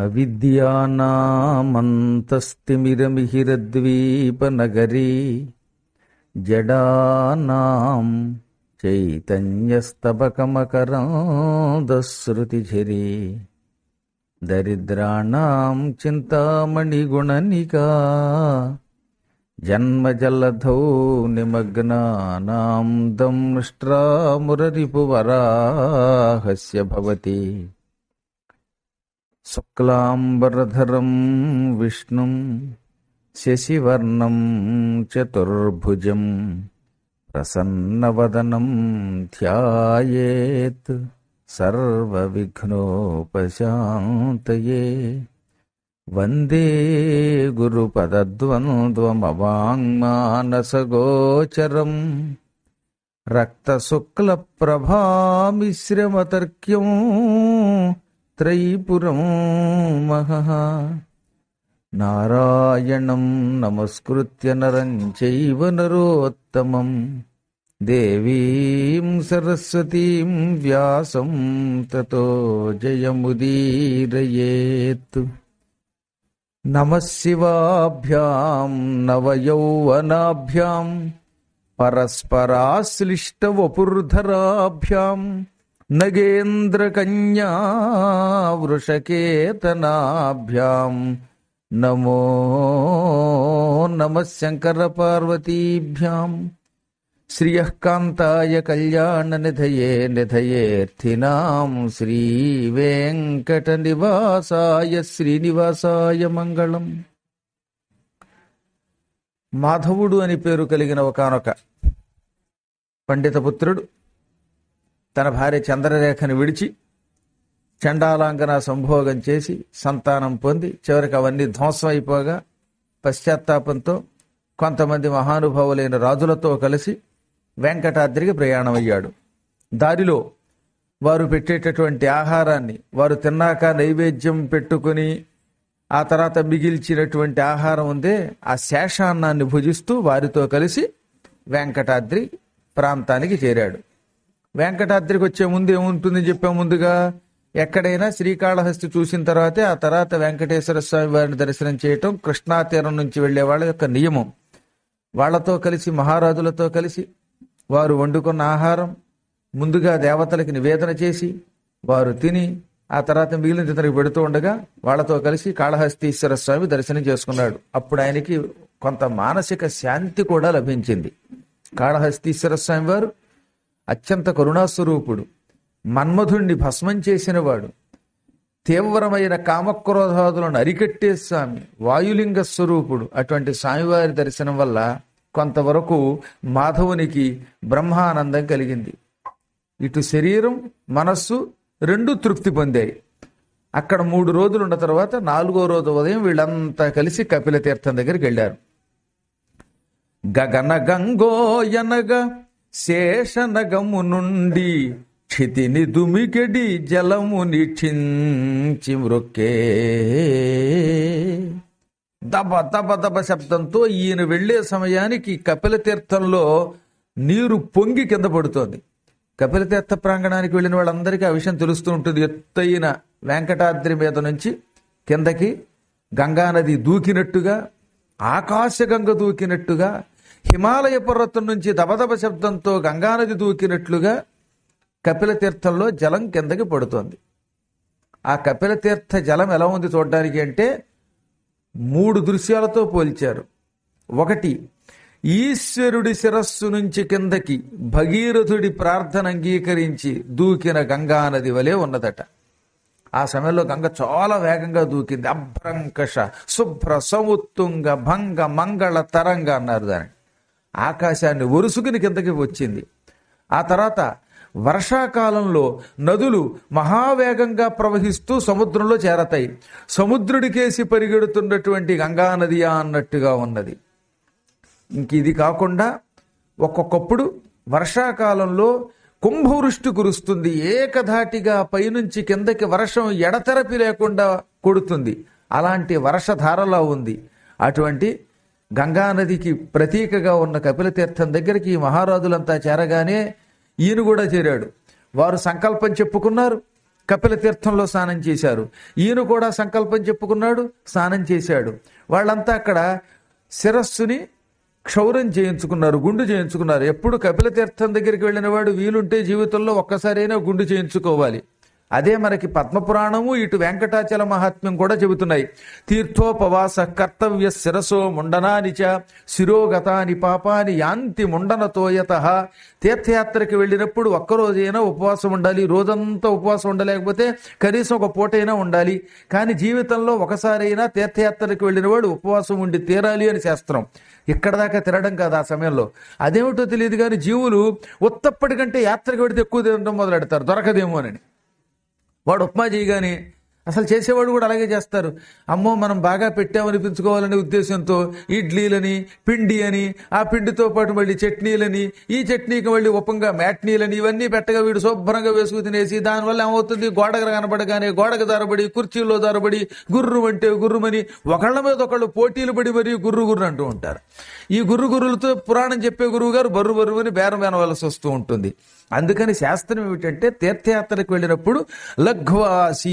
అవిద్యానామంతస్తిమిరమిహిరద్వీపనగరీ జడానాం చైతన్యస్తబకమకరాందశ్రుతిఝరీ దరిద్రాణం చింతామణిగుణనికా జన్మజలధౌ నిమగ్నానాం దంష్ట్రామురరిపువరాహస్య భవతి శుక్లాంబరధరం విష్ణుం శశివర్ణం చతుర్భుజం ప్రసన్నవదనం ధ్యాయేత్ సర్వవిఘ్నోపశాంతయే వందే గురుపదద్వంద్వమవాङ्మానసగోచరం రక్తశుక్లప్రభామిశ్రమతర్క్యం త్రైపురం మహః నారాయణం నమస్కృత్య నరం చైవ నరోత్తమం దేవీం సరస్వతీం వ్యాసం తతో జయముదీరయేత్ నమః శివాభ్యాం నవయౌవనాభ్యాం పరస్పరాశ్లిష్టవపుర్ధరాభ్యాం నగేంద్రకన్యా వృషకేతనాభ్యాం నమో నమః శంకరపార్వతీభ్యాం శ్రియః కాంతాయ కళ్యాణనిధయే నిధయేర్థినాం శ్రీవేంకటనివాసాయ శ్రీనివాసాయ మంగళం మాధవుడు అని పేరు కలిగిన ఒకనొక పండితపుత్రుడు తన భార్య చంద్రరేఖను విడిచి చండాలాంగన సంభోగం చేసి సంతానం పొంది చివరికి అవన్నీ ధ్వంసం అయిపోగా పశ్చాత్తాపంతో కొంతమంది మహానుభావులైన రాజులతో కలిసి వెంకటాద్రికి ప్రయాణమయ్యాడు దారిలో వారు పెట్టేటటువంటి ఆహారాన్ని వారు తిన్నాక నైవేద్యం పెట్టుకుని ఆ తర్వాత మిగిల్చినటువంటి ఆహారం ఉందే ఆ శేషాన్నాన్ని భుజిస్తూ వారితో కలిసి వెంకటాద్రి ప్రాంతానికి చేరాడు వెంకటాద్రికి వచ్చే ముందు ఏముంటుంది చెప్పే ముందుగా ఎక్కడైనా శ్రీకాళహస్తి చూసిన తర్వాతే ఆ తర్వాత వెంకటేశ్వర స్వామి వారిని దర్శనం చేయటం కృష్ణా తీరం నుంచి వెళ్లే వాళ్ళ యొక్క నియమం వాళ్లతో కలిసి మహారాజులతో కలిసి వారు వండుకున్న ఆహారం ముందుగా దేవతలకి నివేదన చేసి వారు తిని ఆ తర్వాత మిగిలిన ఇతనికి పెడుతూ ఉండగా వాళ్లతో కలిసి కాళహస్తీశ్వర స్వామి దర్శనం చేసుకున్నాడు అప్పుడు ఆయనకి కొంత మానసిక శాంతి కూడా లభించింది కాళహస్తీశ్వర స్వామి వారు అత్యంత కరుణాస్వరూపుడు మన్మధుణ్ణి భస్మం చేసినవాడు తీవ్రమైన కామక్రోధాదులను అరికట్టే స్వామి వాయులింగ స్వరూపుడు అటువంటి స్వామివారి దర్శనం వల్ల కొంతవరకు మాధవునికి బ్రహ్మానందం కలిగింది ఇటు శరీరం మనస్సు రెండు తృప్తి పొందాయి అక్కడ మూడు రోజులు ఉన్న తర్వాత నాలుగో రోజు ఉదయం వీళ్ళంతా కలిసి కపిల తీర్థం దగ్గరికి వెళ్ళారు గగన గంగోయనగ శేషనగము నుండి క్షితిని దుమికెడి జలము నిక్షించి మృక్కే దబ దబ దబ శబ్దంతో ఈయన వెళ్లే సమయానికి కపిల తీర్థంలో నీరు పొంగి కింద పడుతోంది కపిల తీర్థ ప్రాంగణానికి వెళ్ళిన వాళ్ళందరికీ ఆ విషయం తెలుస్తూ ఉంటుంది ఎత్తైన వెంకటాద్రి మీద నుంచి కిందకి గంగానది దూకినట్టుగా ఆకాశగంగ దూకినట్టుగా హిమాలయ పర్వతం నుంచి దబదబ శబ్దంతో గంగానది దూకినట్లుగా కపిల తీర్థంలో జలం కిందకి పడుతోంది ఆ కపిల తీర్థ జలం ఎలా ఉంది చూడడానికి అంటే మూడు దృశ్యాలతో పోల్చారు ఒకటి ఈశ్వరుడి శిరస్సు నుంచి కిందకి భగీరథుడి ప్రార్థన అంగీకరించి దూకిన గంగానది వలె ఉన్నదట ఆ సమయంలో గంగ చాలా వేగంగా దూకింది అభ్రంకష శుభ్ర సముత్తుంగ భంగ మంగళ తరంగ అన్నారు దాన్ని ఆకాశాన్ని ఒరుసుకుని కిందకి వచ్చింది ఆ తర్వాత వర్షాకాలంలో నదులు మహావేగంగా ప్రవహిస్తూ సముద్రంలో చేరతాయి సముద్రుడికేసి పరిగెడుతున్నటువంటి గంగానదియా అన్నట్టుగా ఉన్నది ఇంక ఇది కాకుండా ఒక్కొక్కప్పుడు వర్షాకాలంలో కుంభవృష్టి కురుస్తుంది ఏకధాటిగా పైనుంచి కిందకి వర్షం ఎడతెరపి లేకుండా కొడుతుంది అలాంటి వర్షధారలా ఉంది అటువంటి గంగానదికి ప్రతీకగా ఉన్న కపిలతీర్థం దగ్గరికి ఈ మహారాజులంతా చేరగానే ఈయన కూడా చేరాడు వారు సంకల్పం చెప్పుకున్నారు కపిల తీర్థంలో స్నానం చేశారు ఈయన కూడా సంకల్పం చెప్పుకున్నాడు స్నానం చేశాడు వాళ్ళంతా అక్కడ శిరస్సుని క్షౌరం చేయించుకున్నారు గుండు చేయించుకున్నారు ఎప్పుడు కపిల తీర్థం దగ్గరికి వెళ్ళిన వాడు వీలుంటే జీవితంలో ఒక్కసారైనా గుండు చేయించుకోవాలి అదే మనకి పద్మపురాణము ఇటు వెంకటాచల మహాత్మ్యం కూడా చెబుతున్నాయి తీర్థోపవాస కర్తవ్య శిరసో ముండనానిచ శిరోగతాని పాపాని యాంతి ముండనతోయత తీర్థయాత్రకి వెళ్ళినప్పుడు ఒక్కరోజైనా ఉపవాసం ఉండాలి రోజంతా ఉపవాసం ఉండలేకపోతే కనీసం ఒక పూటైనా ఉండాలి కానీ జీవితంలో ఒకసారైనా తీర్థయాత్రకి వెళ్ళినవాడు ఉపవాసం ఉండి తీరాలి అని శాస్త్రం ఇక్కడ దాకా తినడం కాదు ఆ సమయంలో అదేమిటో తెలియదు కానీ జీవులు ఉత్తప్పటికంటే యాత్రకు వెడితే ఎక్కువ తినడం మొదలెడతారు దొరకదేమోనని వాడు ఉప్మా చేయగానే అసలు చేసేవాడు కూడా అలాగే చేస్తారు అమ్మో మనం బాగా పెట్టామనిపించుకోవాలనే ఉద్దేశంతో ఇడ్లీలని పిండి అని ఆ పిండితో పాటు మళ్ళీ చట్నీలని ఈ చట్నీకి మళ్ళీ ఉపంగా మ్యాట్నీలని ఇవన్నీ పెట్టగా వీడు శుభ్రంగా వేసుకు తినేసి దానివల్ల ఏమవుతుంది గోడకు కనబడగానే గోడకు దారబడి కుర్చీల్లో దారబడి గుర్రు అంటే గుర్రుమని ఒకళ్ళ మీద ఒకళ్ళు పోటీలు పడి మరీ గుర్రు గుర్రు అంటూ ఉంటారు ఈ గుర్రు గుర్రులతో పురాణం చెప్పే గురువు గారు బర్రు బర్రు అని బేరం వినవలసి వస్తూ ఉంటుంది అందుకని శాస్త్రం ఏమిటంటే తీర్థయాత్రకు వెళ్ళినప్పుడు లఘ్వాసీ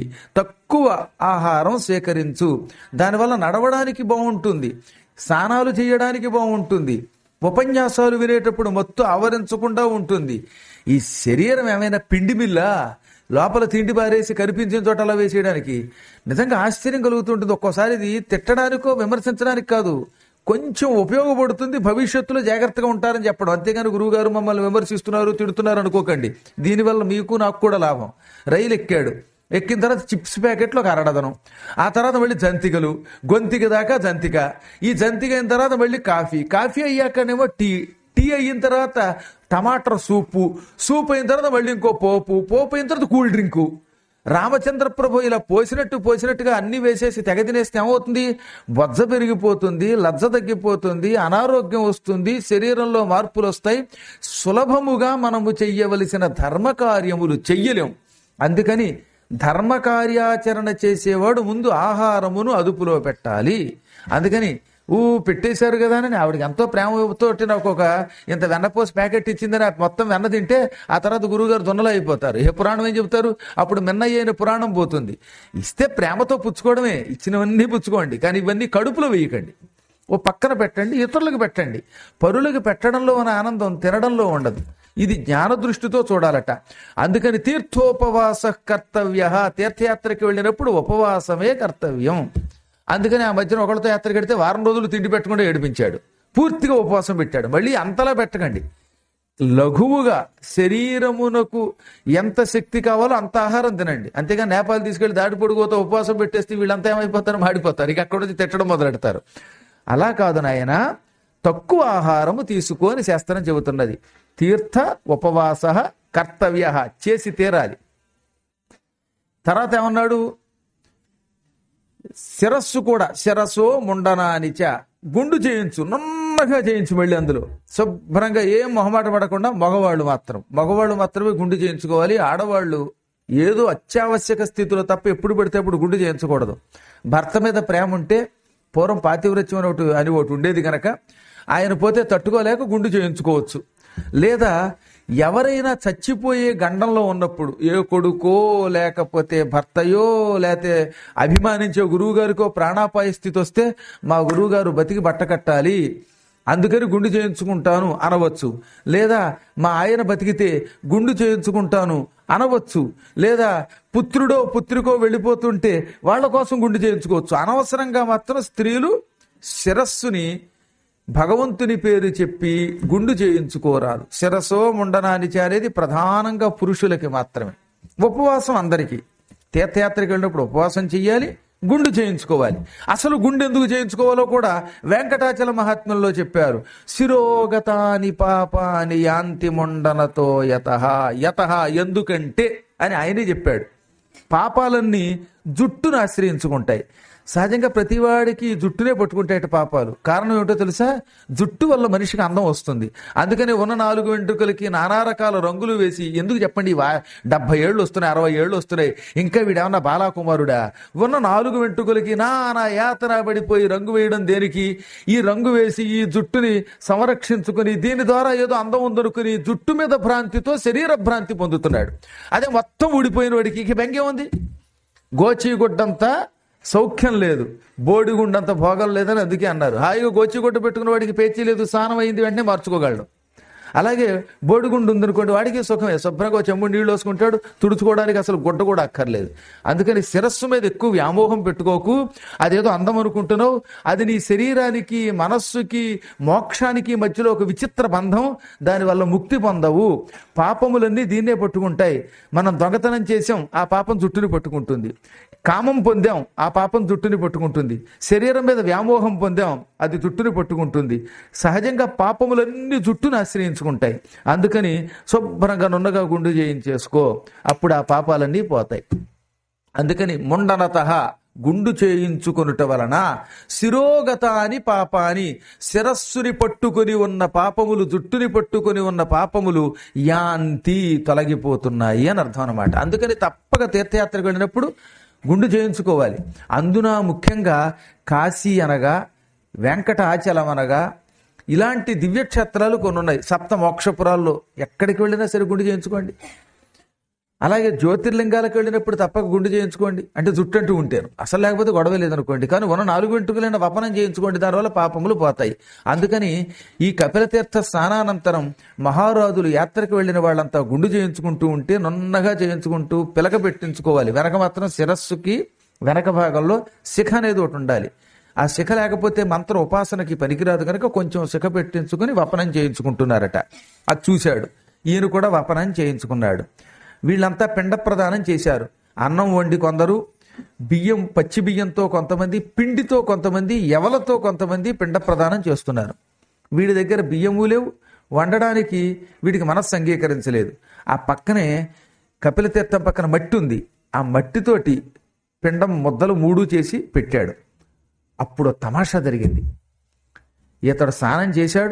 తక్కువ ఆహారం స్వీకరించు దానివల్ల నడవడానికి బాగుంటుంది స్నానాలు చేయడానికి బాగుంటుంది ఉపన్యాసాలు వినేటప్పుడు మొత్తం ఆవరించకుండా ఉంటుంది ఈ శరీరం ఏమైనా పిండి మిల్లా లోపల తిండి బారేసి కనిపించిన చోట అలా వేసేయడానికి నిజంగా ఆశ్చర్యం కలుగుతుంటుంది ఒక్కోసారి ఇది తిట్టడానికో విమర్శించడానికి కాదు కొంచెం ఉపయోగపడుతుంది భవిష్యత్తులో జాగ్రత్తగా ఉంటారని చెప్పడం అంతేగాని గురువుగారు మమ్మల్ని విమర్శిస్తున్నారు తిడుతున్నారు అనుకోకండి దీనివల్ల మీకు నాకు కూడా లాభం రైలు ఎక్కాడు ఎక్కిన తర్వాత చిప్స్ ప్యాకెట్లు ఒక అరడదనం ఆ తర్వాత మళ్ళీ జంతికలు గొంతిక దాకా జంతిక ఈ జంతిక అయిన తర్వాత మళ్ళీ కాఫీ కాఫీ అయ్యాకనేమో టీ టీ అయిన తర్వాత టమాటర్ సూపు సూప్ అయిన తర్వాత మళ్ళీ ఇంకో పోపు పోపు అయిన తర్వాత కూల్ డ్రింకు రామచంద్ర ప్రభు ఇలా పోసినట్టు పోసినట్టుగా అన్ని వేసేసి తెగ తినేస్తే ఏమవుతుంది బొజ్జ పెరిగిపోతుంది లజ్జ తగ్గిపోతుంది అనారోగ్యం వస్తుంది శరీరంలో మార్పులు వస్తాయి సులభముగా మనము చెయ్యవలసిన ధర్మ కార్యములు చెయ్యలేం అందుకని ధర్మ కార్యాచరణ చేసేవాడు ముందు ఆహారమును అదుపులో పెట్టాలి అందుకని ఊ పెట్టేశారు కదా అని ఆవిడకి ఎంతో ప్రేమతో నాకు ఒక ఇంత వెన్నపోసి ప్యాకెట్ ఇచ్చిందని ఆ మొత్తం వెన్న తింటే ఆ తర్వాత గురువుగారు దొన్నలు అయిపోతారు ఏ పురాణం ఏం చెబుతారు అప్పుడు మిన్నయ్య అయిన పురాణం పోతుంది ఇస్తే ప్రేమతో పుచ్చుకోవడమే ఇచ్చినవన్నీ పుచ్చుకోండి కానీ ఇవన్నీ కడుపులో వేయకండి ఓ పక్కన పెట్టండి ఇతరులకు పెట్టండి పరులకు పెట్టడంలో ఉన్న ఆనందం తినడంలో ఉండదు ఇది జ్ఞాన దృష్టితో చూడాలట అందుకని తీర్థోపవాస కర్తవ్య తీర్థయాత్రకి వెళ్ళినప్పుడు ఉపవాసమే కర్తవ్యం అందుకని ఆ మధ్యన ఒకరితో యాత్ర కడితే వారం రోజులు తిండి పెట్టకుండా ఏడిపించాడు పూర్తిగా ఉపవాసం పెట్టాడు మళ్ళీ అంతలా పెట్టకండి లఘువుగా శరీరమునకు ఎంత శక్తి కావాలో అంత ఆహారం తినండి అంతేగా నేపాల్ తీసుకెళ్లి దాడి పొడుగుతో ఉపవాసం పెట్టేస్తే వీళ్ళంతా ఏమైపోతారు మాడిపోతారు ఇక అక్కడ నుంచి తిట్టడం మొదలెడతారు అలా కాదు నాయన తక్కువ ఆహారము తీసుకొని శాస్త్రం చెబుతున్నది తీర్థ ఉపవాస కర్తవ్య చేసి తీరాలి తర్వాత ఏమన్నాడు శిరస్సు కూడా శిరస్సు ముండనానిచ గుండు చేయించు నున్నగా చేయించు మళ్ళీ అందులో శుభ్రంగా ఏం మొహమాట పడకుండా మగవాళ్ళు మాత్రం మగవాళ్ళు మాత్రమే గుండు చేయించుకోవాలి ఆడవాళ్ళు ఏదో అత్యావశ్యక స్థితిలో తప్ప ఎప్పుడు పడితే అప్పుడు గుండు చేయించకూడదు భర్త మీద ప్రేమ ఉంటే పూర్వం పాతివ్రత్యం అని ఒకటి అని ఒకటి ఉండేది కనుక ఆయన పోతే తట్టుకోలేక గుండు చేయించుకోవచ్చు లేదా ఎవరైనా చచ్చిపోయే గండంలో ఉన్నప్పుడు ఏ కొడుకో లేకపోతే భర్తయో లేకపోతే అభిమానించే గురువు గారికో ప్రాణాపాయ స్థితి వస్తే మా గురువు గారు బతికి బట్ట కట్టాలి అందుకని గుండు చేయించుకుంటాను అనవచ్చు లేదా మా ఆయన బతికితే గుండు చేయించుకుంటాను అనవచ్చు లేదా పుత్రుడో పుత్రికో వెళ్ళిపోతుంటే వాళ్ళ కోసం గుండు చేయించుకోవచ్చు అనవసరంగా మాత్రం స్త్రీలు శిరస్సుని భగవంతుని పేరు చెప్పి గుండు చేయించుకోరాదు శిరసో ముండనానిచి అనేది ప్రధానంగా పురుషులకి మాత్రమే ఉపవాసం అందరికీ తీర్థయాత్రకి వెళ్ళినప్పుడు ఉపవాసం చెయ్యాలి గుండు చేయించుకోవాలి అసలు గుండు ఎందుకు చేయించుకోవాలో కూడా వెంకటాచల మహాత్మ్యంలో చెప్పారు శిరోగతాని పాపాని యాంతి ముండనతో యత యత ఎందుకంటే అని ఆయనే చెప్పాడు పాపాలన్నీ జుట్టును ఆశ్రయించుకుంటాయి సహజంగా ప్రతివాడికి ఈ జుట్టునే పట్టుకుంటాయట పాపాలు కారణం ఏమిటో తెలుసా జుట్టు వల్ల మనిషికి అందం వస్తుంది అందుకని ఉన్న నాలుగు వెంట్రుకలకి నానా రకాల రంగులు వేసి ఎందుకు చెప్పండి వా డెబ్బై ఏళ్ళు వస్తున్నాయి అరవై ఏళ్ళు వస్తున్నాయి ఇంకా వీడేమన్నా బాలాకుమారుడా ఉన్న నాలుగు వెంట్రుకలకి నానా యాతన పడిపోయి రంగు వేయడం దేనికి ఈ రంగు వేసి ఈ జుట్టుని సంరక్షించుకుని దీని ద్వారా ఏదో అందం ఉందనుకుని జుట్టు మీద భ్రాంతితో శరీర భ్రాంతి పొందుతున్నాడు అదే మొత్తం ఊడిపోయిన వాడికి ఇక బెంగే ఉంది గోచీగుడ్డంతా సౌఖ్యం లేదు బోడిగుండంత భోగం లేదని అందుకే అన్నారు హాయిగా గోచిగుడ్డ పెట్టుకున్న వాడికి పేచీ లేదు స్నానం అయింది వెంటనే మార్చుకోగలడు అలాగే బోడిగుండు ఉందనుకోండి వాడికి సుఖమే శుభ్రంగా ఓ చెంబు నీళ్లు వేసుకుంటాడు తుడుచుకోవడానికి అసలు గుడ్డ కూడా అక్కర్లేదు అందుకని శిరస్సు మీద ఎక్కువ వ్యామోహం పెట్టుకోకు అదేదో అందం అనుకుంటున్నావు అది నీ శరీరానికి మనస్సుకి మోక్షానికి మధ్యలో ఒక విచిత్ర బంధం దానివల్ల ముక్తి పొందవు పాపములన్నీ దీన్నే పట్టుకుంటాయి మనం దొంగతనం చేసాం ఆ పాపం జుట్టుని పట్టుకుంటుంది కామం పొందాం ఆ పాపం జుట్టుని పట్టుకుంటుంది శరీరం మీద వ్యామోహం పొందాం అది జుట్టుని పట్టుకుంటుంది సహజంగా పాపములన్నీ జుట్టును ఆశ్రయించుకుంటాయి అందుకని శుభ్రంగా నున్నగా గుండు చేయించేసుకో అప్పుడు ఆ పాపాలన్నీ పోతాయి అందుకని ముండనత గుండు చేయించుకొనుట వలన శిరోగత అని పాపాని శిరస్సుని పట్టుకొని ఉన్న పాపములు జుట్టుని పట్టుకొని ఉన్న పాపములు యాంతి తొలగిపోతున్నాయి అని అర్థం అనమాట అందుకని తప్పక తీర్థయాత్రకు వెళ్ళినప్పుడు గుండు చేయించుకోవాలి అందున ముఖ్యంగా కాశీ అనగా వెంకటాచలం అనగా ఇలాంటి దివ్యక్షేత్రాలు కొన్ని ఉన్నాయి సప్త మోక్షపురాల్లో ఎక్కడికి వెళ్ళినా సరే గుండు చేయించుకోండి అలాగే జ్యోతిర్లింగాలకు వెళ్ళినప్పుడు తప్పక గుండు చేయించుకోండి అంటే జుట్టు అంటూ ఉంటాను అసలు లేకపోతే గొడవ లేదనుకోండి కానీ ఉన్న నాలుగు వెంట్రుకలైన వపనం చేయించుకోండి దానివల్ల పాపములు పోతాయి అందుకని ఈ కపిలతీర్థ స్నానానంతరం మహారాజులు యాత్రకు వెళ్ళిన వాళ్ళంతా గుండు చేయించుకుంటూ ఉంటే నున్నగా చేయించుకుంటూ పిలక పెట్టించుకోవాలి వెనక మాత్రం శిరస్సుకి వెనక భాగంలో శిఖ అనేది ఒకటి ఉండాలి ఆ శిఖ లేకపోతే మంత్ర ఉపాసనకి పనికిరాదు కనుక కొంచెం శిఖ పెట్టించుకుని వపనం చేయించుకుంటున్నారట అది చూశాడు ఈయన కూడా వపనం చేయించుకున్నాడు వీళ్ళంతా పిండ ప్రదానం చేశారు అన్నం వండి కొందరు బియ్యం పచ్చి బియ్యంతో కొంతమంది పిండితో కొంతమంది ఎవలతో కొంతమంది పిండ ప్రదానం చేస్తున్నారు వీడి దగ్గర బియ్యము లేవు వండడానికి వీడికి మనస్సు అంగీకరించలేదు ఆ పక్కనే కపిలతీర్థం పక్కన మట్టి ఉంది ఆ మట్టితోటి పిండం ముద్దలు మూడు చేసి పెట్టాడు అప్పుడు తమాషా జరిగింది ఇతడు స్నానం చేశాడు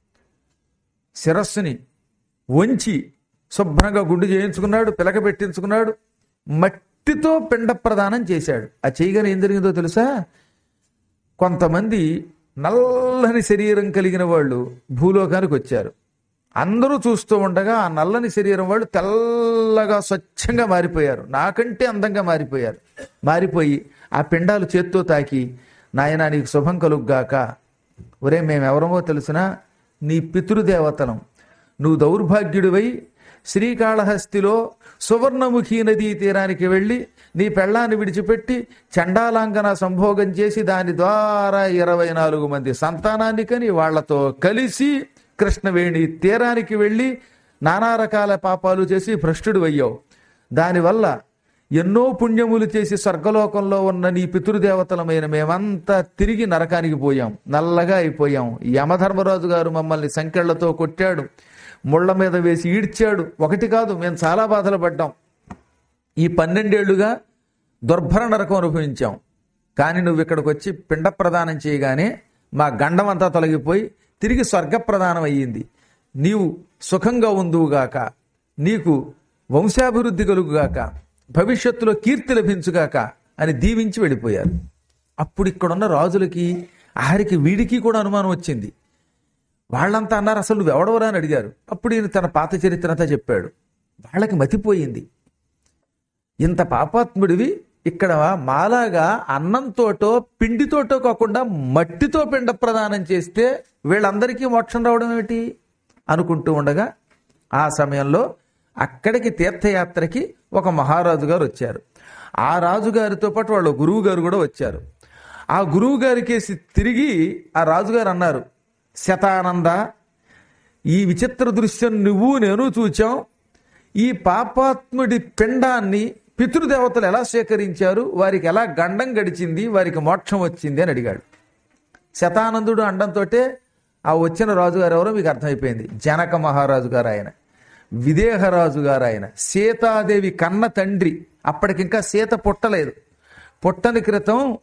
శిరస్సుని వంచి శుభ్రంగా గుండు చేయించుకున్నాడు పిలక పెట్టించుకున్నాడు మట్టితో పిండ ప్రదానం చేశాడు ఆ చేయగానే ఏం జరిగిందో తెలుసా కొంతమంది నల్లని శరీరం కలిగిన వాళ్ళు భూలోకానికి వచ్చారు అందరూ చూస్తూ ఉండగా ఆ నల్లని శరీరం వాళ్ళు తెల్లగా స్వచ్ఛంగా మారిపోయారు నాకంటే అందంగా మారిపోయారు మారిపోయి ఆ పిండాలు చేత్తో తాకి నాయనా నీకు శుభం కలుగ్గాక ఒరే మేమెవరమో తెలుసునా నీ పితృదేవతలం నువ్వు దౌర్భాగ్యుడివై శ్రీకాళహస్తిలో సువర్ణముఖి నదీ తీరానికి వెళ్ళి నీ పెళ్ళాన్ని విడిచిపెట్టి చండాలాంగన సంభోగం చేసి దాని ద్వారా ఇరవై నాలుగు మంది సంతానాన్ని కని వాళ్లతో కలిసి కృష్ణవేణి తీరానికి వెళ్ళి నానా రకాల పాపాలు చేసి భ్రష్టుడు అయ్యావు దానివల్ల ఎన్నో పుణ్యములు చేసి స్వర్గలోకంలో ఉన్న నీ పితృదేవతలమైన మేమంతా తిరిగి నరకానికి పోయాం నల్లగా అయిపోయాం యమధర్మరాజు గారు మమ్మల్ని సంకెళ్లతో కొట్టాడు ముళ్ళ మీద వేసి ఈడ్చాడు ఒకటి కాదు మేము చాలా బాధలు పడ్డాం ఈ పన్నెండేళ్లుగా దుర్భర నరకం అనుభవించాం కానీ నువ్వు ఇక్కడికి వచ్చి పిండ ప్రదానం చేయగానే మా గండం అంతా తొలగిపోయి తిరిగి స్వర్గ ప్రదానం అయ్యింది నీవు సుఖంగా ఉందువుగాక నీకు వంశాభివృద్ధి కలుగుగాక భవిష్యత్తులో కీర్తి లభించుగాక అని దీవించి వెళ్ళిపోయారు అప్పుడు ఇక్కడున్న రాజులకి ఆఖరికి వీడికి కూడా అనుమానం వచ్చింది వాళ్ళంతా అన్నారు అసలు నువ్వు ఎవడవరా అని అడిగారు అప్పుడు ఈయన తన పాత చరిత్ర అంతా చెప్పాడు వాళ్ళకి మతిపోయింది ఇంత పాపాత్ముడివి ఇక్కడ మాలాగా అన్నంతోటో పిండితోటో కాకుండా మట్టితో పిండ ప్రదానం చేస్తే వీళ్ళందరికీ మోక్షం రావడం ఏమిటి అనుకుంటూ ఉండగా ఆ సమయంలో అక్కడికి తీర్థయాత్రకి ఒక మహారాజు గారు వచ్చారు ఆ రాజుగారితో పాటు వాళ్ళ గురువు గారు కూడా వచ్చారు ఆ గురువు గారికేసి తిరిగి ఆ రాజుగారు అన్నారు శతానంద ఈ విచిత్ర దృశ్యం నువ్వు నేను చూచాం ఈ పాపాత్ముడి పిండాన్ని పితృదేవతలు ఎలా స్వీకరించారు వారికి ఎలా గండం గడిచింది వారికి మోక్షం వచ్చింది అని అడిగాడు శతానందుడు అండంతోటే ఆ వచ్చిన రాజుగారు ఎవరో మీకు అర్థమైపోయింది జనక మహారాజు గారు ఆయన విదేహరాజు గారు ఆయన సీతాదేవి కన్న తండ్రి అప్పటికింకా సీత పుట్టలేదు పుట్టని క్రితం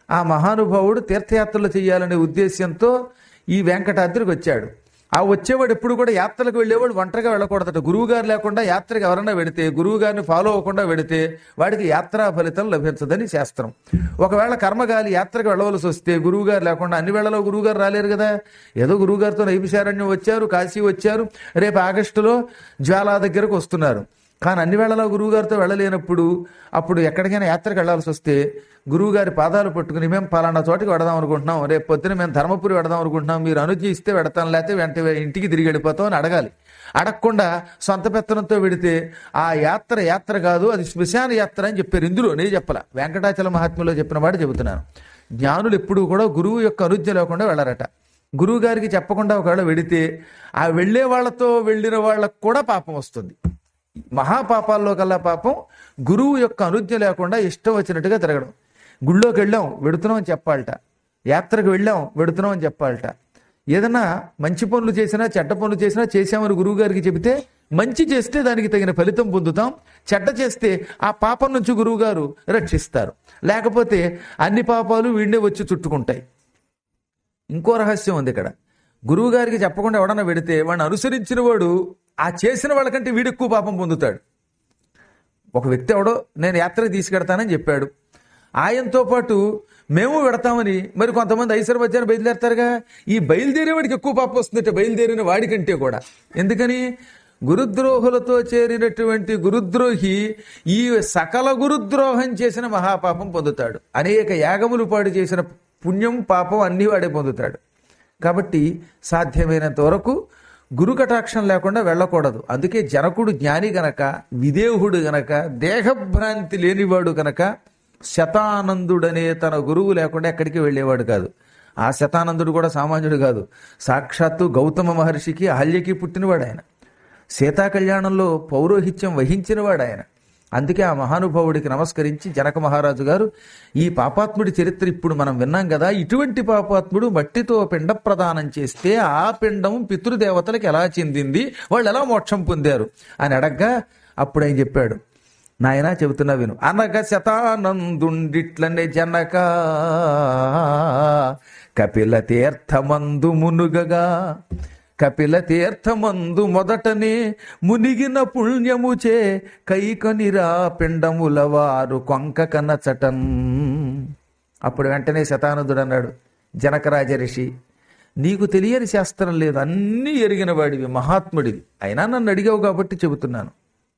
ఆ మహానుభావుడు తీర్థయాత్రలు చేయాలనే ఉద్దేశ్యంతో ఈ వెంకటాద్రికి వచ్చాడు ఆ వచ్చేవాడు ఎప్పుడు కూడా యాత్రలకు వెళ్ళేవాడు ఒంటరిగా వెళ్ళకూడదట గురువు గారు లేకుండా యాత్రకు ఎవరన్నా వెడితే గురువు గారిని ఫాలో అవ్వకుండా వెడితే వాడికి యాత్రా ఫలితం లభించదని శాస్త్రం ఒకవేళ కర్మగాలి యాత్రకు వెళ్ళవలసి వస్తే గురువు గారు లేకుండా అన్ని వేళలో గురువు గారు రాలేరు కదా ఏదో గురువు గారితో నైపిశారణ్యం వచ్చారు కాశీ వచ్చారు రేపు ఆగస్టులో జ్వాలా దగ్గరకు వస్తున్నారు కానీ అన్ని వేళలా గురువు గారితో వెళ్ళలేనప్పుడు అప్పుడు ఎక్కడికైనా యాత్రకు వెళ్ళాల్సి వస్తే గురువు గారి పాదాలు పట్టుకుని మేము పలానా చోటికి వెడదాం అనుకుంటున్నాం రేపు పొద్దున మేము ధర్మపురి వెడదాం అనుకుంటున్నాం మీరు అనుజ్ఞ ఇస్తే వెడతాం లేకపోతే వెంట ఇంటికి తిరిగి వెళ్ళిపోతాం అని అడగాలి అడగకుండా సొంత పెత్తనంతో వెడితే ఆ యాత్ర యాత్ర కాదు అది శ్మశాన యాత్ర అని చెప్పారు ఇందులో నేను చెప్పల వెంకటాచల మహాత్మ్యంలో చెప్పిన మాట చెబుతున్నాను జ్ఞానులు ఎప్పుడూ కూడా గురువు యొక్క అనుజ్ఞ లేకుండా వెళ్ళరట గురువు గారికి చెప్పకుండా ఒకవేళ వెడితే ఆ వెళ్ళే వాళ్ళతో వెళ్ళిన వాళ్ళకు కూడా పాపం వస్తుంది మహాపాపాల్లో కల్లా పాపం గురువు యొక్క అనుజ్ఞ లేకుండా ఇష్టం వచ్చినట్టుగా తిరగడం గుళ్ళోకి వెళ్ళాం వెడుతున్నాం అని చెప్పాలట యాత్రకు వెళ్ళాం వెడుతున్నాం అని చెప్పాలట ఏదన్నా మంచి పనులు చేసినా చెడ్డ పనులు చేసినా చేశామని గురువు గారికి చెబితే మంచి చేస్తే దానికి తగిన ఫలితం పొందుతాం చెడ్డ చేస్తే ఆ పాపం నుంచి గురువు గారు రక్షిస్తారు లేకపోతే అన్ని పాపాలు వీడినే వచ్చి చుట్టుకుంటాయి ఇంకో రహస్యం ఉంది ఇక్కడ గురువు గారికి చెప్పకుండా ఎవడన్నా వెడితే వాడిని అనుసరించిన వాడు ఆ చేసిన వాళ్ళకంటే వీడు ఎక్కువ పాపం పొందుతాడు ఒక వ్యక్తి ఎవడో నేను యాత్రకు తీసుకెడతానని చెప్పాడు ఆయనతో పాటు మేము పెడతామని మరి కొంతమంది ఐశ్వర్ మధ్యాహ్నం బయలుదేరతారుగా ఈ బయలుదేరే వాడికి ఎక్కువ పాపం వస్తుందట బయలుదేరిన వాడికంటే కూడా ఎందుకని గురుద్రోహులతో చేరినటువంటి గురుద్రోహి ఈ సకల గురుద్రోహం చేసిన మహాపాపం పొందుతాడు అనేక యాగములు పాడు చేసిన పుణ్యం పాపం అన్ని వాడే పొందుతాడు కాబట్టి సాధ్యమైనంత వరకు గురు కటాక్షం లేకుండా వెళ్ళకూడదు అందుకే జనకుడు జ్ఞాని గనక విదేహుడు గనక దేహభ్రాంతి లేనివాడు గనక శతానందుడనే తన గురువు లేకుండా ఎక్కడికి వెళ్ళేవాడు కాదు ఆ శతానందుడు కూడా సామాన్యుడు కాదు సాక్షాత్తు గౌతమ మహర్షికి అహల్యకి పుట్టినవాడు ఆయన సీతా కళ్యాణంలో పౌరోహిత్యం వహించినవాడు ఆయన అందుకే ఆ మహానుభావుడికి నమస్కరించి జనక మహారాజు గారు ఈ పాపాత్ముడి చరిత్ర ఇప్పుడు మనం విన్నాం కదా ఇటువంటి పాపాత్ముడు మట్టితో పిండ ప్రదానం చేస్తే ఆ పిండం పితృదేవతలకు ఎలా చెందింది వాళ్ళు ఎలా మోక్షం పొందారు అని అడగ్గా అప్పుడు ఆయన చెప్పాడు నాయనా చెబుతున్నా విను అనగ శతానందుండిట్లనే జనక కపిల తీర్థమందు మునుగగా కపిల తీర్థమందు మొదటనే మునిగిన పుణ్యముచే కైకనిరా పిండముల వారు కొంక కనచటన్ అప్పుడు వెంటనే శతానందుడు అన్నాడు జనకరాజ ఋషి నీకు తెలియని శాస్త్రం లేదు అన్నీ ఎరిగిన వాడివి మహాత్ముడివి అయినా నన్ను అడిగావు కాబట్టి చెబుతున్నాను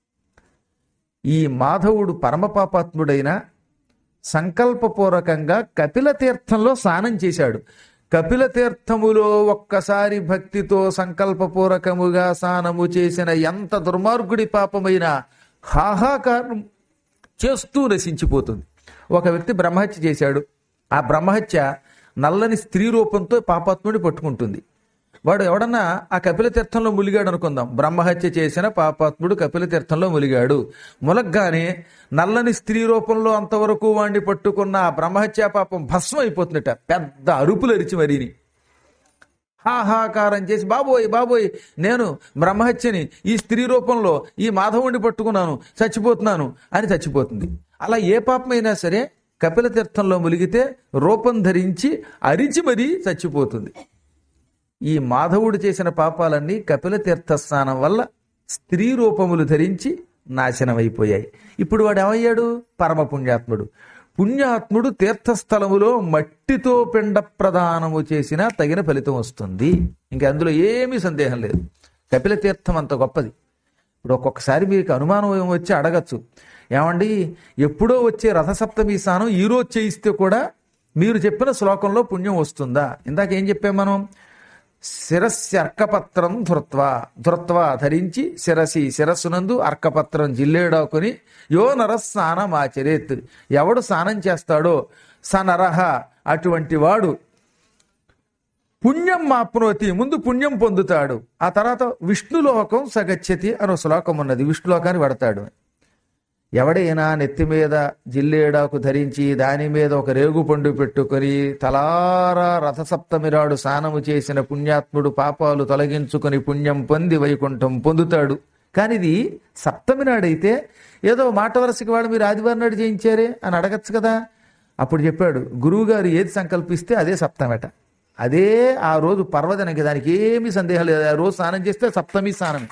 ఈ మాధవుడు పరమపాపాత్ముడైన సంకల్పపూర్వకంగా కపిల తీర్థంలో స్నానం చేశాడు కపిల తీర్థములో ఒక్కసారి భక్తితో సంకల్పపూర్వకముగా స్నానము చేసిన ఎంత దుర్మార్గుడి పాపమైన హాహాకారం చేస్తూ నశించిపోతుంది ఒక వ్యక్తి బ్రహ్మహత్య చేశాడు ఆ బ్రహ్మహత్య నల్లని స్త్రీ రూపంతో పాపాత్ముడి పట్టుకుంటుంది వాడు ఎవడన్నా ఆ కపిల తీర్థంలో ములిగాడు అనుకుందాం బ్రహ్మహత్య చేసిన పాపాత్ముడు కపిల తీర్థంలో ములిగాడు ములగ్గానే నల్లని స్త్రీ రూపంలో అంతవరకు వాడిని పట్టుకున్న ఆ బ్రహ్మహత్య పాపం భస్మం అయిపోతుందట పెద్ద అరుపులు అరిచి మరీని హాహాకారం చేసి బాబోయ్ బాబోయ్ నేను బ్రహ్మహత్యని ఈ స్త్రీ రూపంలో ఈ మాధవుడిని పట్టుకున్నాను చచ్చిపోతున్నాను అని చచ్చిపోతుంది అలా ఏ పాపమైనా సరే కపిల తీర్థంలో ములిగితే రూపం ధరించి అరిచి మరీ చచ్చిపోతుంది ఈ మాధవుడు చేసిన పాపాలన్నీ కపిల తీర్థ స్నానం వల్ల స్త్రీ రూపములు ధరించి నాశనమైపోయాయి ఇప్పుడు వాడు ఏమయ్యాడు పరమ పుణ్యాత్ముడు పుణ్యాత్ముడు తీర్థస్థలములో మట్టితో పిండ ప్రదానము చేసినా తగిన ఫలితం వస్తుంది ఇంకా అందులో ఏమీ సందేహం లేదు కపిల తీర్థం అంత గొప్పది ఇప్పుడు ఒక్కొక్కసారి మీకు అనుమానం ఏమో వచ్చి అడగచ్చు ఏమండి ఎప్పుడో వచ్చే రథసప్తమి స్నానం ఈ రోజు చేయిస్తే కూడా మీరు చెప్పిన శ్లోకంలో పుణ్యం వస్తుందా ఇందాక ఏం చెప్పాం మనం శిరస్సు అర్కపత్రం ధృత్వా ధృత్వా ధరించి శిరసి శిరస్సునందు అర్కపత్రం జిల్లేడాకుని యో నర స్నానం ఆచరేత్ ఎవడు స్నానం చేస్తాడో స నరహ అటువంటి వాడు పుణ్యం మాప్నోతి ముందు పుణ్యం పొందుతాడు ఆ తర్వాత విష్ణులోకం సగచ్చతి అని ఒక శ్లోకం ఉన్నది విష్ణులోకాన్ని పడతాడు ఎవడైనా నెత్తి మీద జిల్లేడాకు ధరించి దాని మీద ఒక రేగు పండు పెట్టుకొని తలారా రథసప్తమి రాడు స్నానము చేసిన పుణ్యాత్ముడు పాపాలు తొలగించుకొని పుణ్యం పొంది వైకుంఠం పొందుతాడు కానీ ఇది సప్తమి నాడైతే ఏదో మాట వరుసకి వాడు మీరు ఆదివారం నాడు చేయించారే అని అడగచ్చు కదా అప్పుడు చెప్పాడు గురువుగారు ఏది సంకల్పిస్తే అదే సప్తమేట అదే ఆ రోజు పర్వదినకి దానికి ఏమీ సందేహం లేదు ఆ రోజు స్నానం చేస్తే సప్తమి స్నానం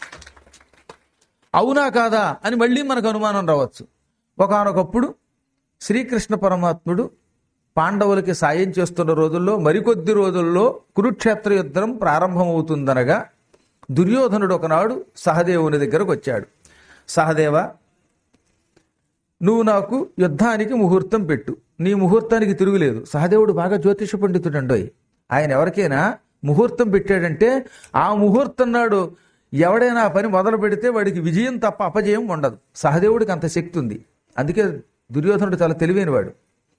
అవునా కాదా అని మళ్ళీ మనకు అనుమానం రావచ్చు ఒకనొకప్పుడు శ్రీకృష్ణ పరమాత్ముడు పాండవులకి సాయం చేస్తున్న రోజుల్లో మరికొద్ది రోజుల్లో కురుక్షేత్ర యుద్ధం ప్రారంభమవుతుందనగా దుర్యోధనుడు ఒకనాడు సహదేవుని దగ్గరకు వచ్చాడు సహదేవ నువ్వు నాకు యుద్ధానికి ముహూర్తం పెట్టు నీ ముహూర్తానికి తిరుగులేదు సహదేవుడు బాగా జ్యోతిష పండితుడండోయ్ ఆయన ఎవరికైనా ముహూర్తం పెట్టాడంటే ఆ ముహూర్తం నాడు ఎవడైనా ఆ పని మొదలు పెడితే వాడికి విజయం తప్ప అపజయం ఉండదు సహదేవుడికి అంత శక్తి ఉంది అందుకే దుర్యోధనుడు చాలా తెలివైనవాడు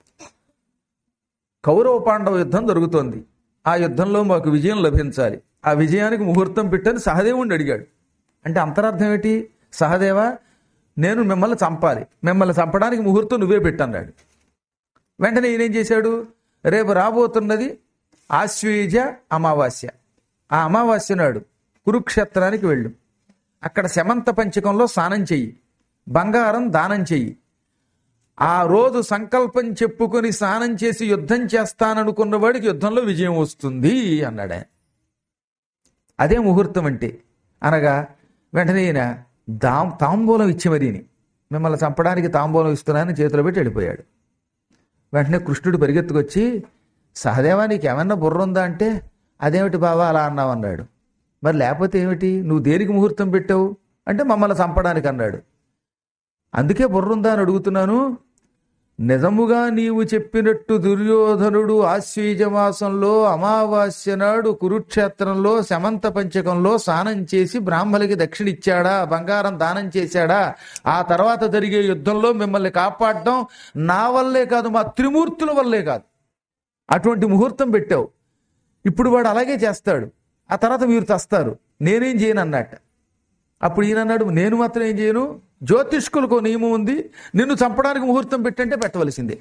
కౌరవ పాండవ యుద్ధం జరుగుతోంది ఆ యుద్ధంలో మాకు విజయం లభించాలి ఆ విజయానికి ముహూర్తం పెట్టని సహదేవుడిని అడిగాడు అంటే అంతరార్థం ఏంటి సహదేవ నేను మిమ్మల్ని చంపాలి మిమ్మల్ని చంపడానికి ముహూర్తం నువ్వే పెట్టన్నాడు వెంటనే ఈయనేం చేశాడు రేపు రాబోతున్నది ఆశ్వీజ అమావాస్య ఆ అమావాస్య నాడు కురుక్షేత్రానికి వెళ్ళు అక్కడ శమంత పంచకంలో స్నానం చెయ్యి బంగారం దానం చెయ్యి ఆ రోజు సంకల్పం చెప్పుకొని స్నానం చేసి యుద్ధం చేస్తాననుకున్న వాడికి యుద్ధంలో విజయం వస్తుంది అన్నాడు ఆయన అదే ముహూర్తం అంటే అనగా వెంటనే ఈయన దాం తాంబూలం ఇచ్చి మరీని మిమ్మల్ని చంపడానికి తాంబూలం ఇస్తున్నానని చేతిలో పెట్టి వెళ్ళిపోయాడు వెంటనే కృష్ణుడు పరిగెత్తుకొచ్చి సహదేవా నీకు ఏమన్నా బుర్ర ఉందా అంటే అదేమిటి బావా అలా అన్నావు అన్నాడు మరి లేకపోతే ఏమిటి నువ్వు దేనికి ముహూర్తం పెట్టావు అంటే మమ్మల్ని చంపడానికి అన్నాడు అందుకే బుర్రుందా అని అడుగుతున్నాను నిజముగా నీవు చెప్పినట్టు దుర్యోధనుడు ఆశ్వీజ మాసంలో అమావాస్య నాడు కురుక్షేత్రంలో శమంత పంచకంలో స్నానం చేసి బ్రాహ్మలకి దక్షిణ ఇచ్చాడా బంగారం దానం చేశాడా ఆ తర్వాత జరిగే యుద్ధంలో మిమ్మల్ని కాపాడడం నా వల్లే కాదు మా త్రిమూర్తుల వల్లే కాదు అటువంటి ముహూర్తం పెట్టావు ఇప్పుడు వాడు అలాగే చేస్తాడు ఆ తర్వాత మీరు చస్తారు నేనేం చేయను అన్నట్ట అప్పుడు ఈయన అన్నాడు నేను మాత్రం ఏం చేయను జ్యోతిష్కులకు నియమం ఉంది నిన్ను చంపడానికి ముహూర్తం పెట్టంటే పెట్టవలసిందే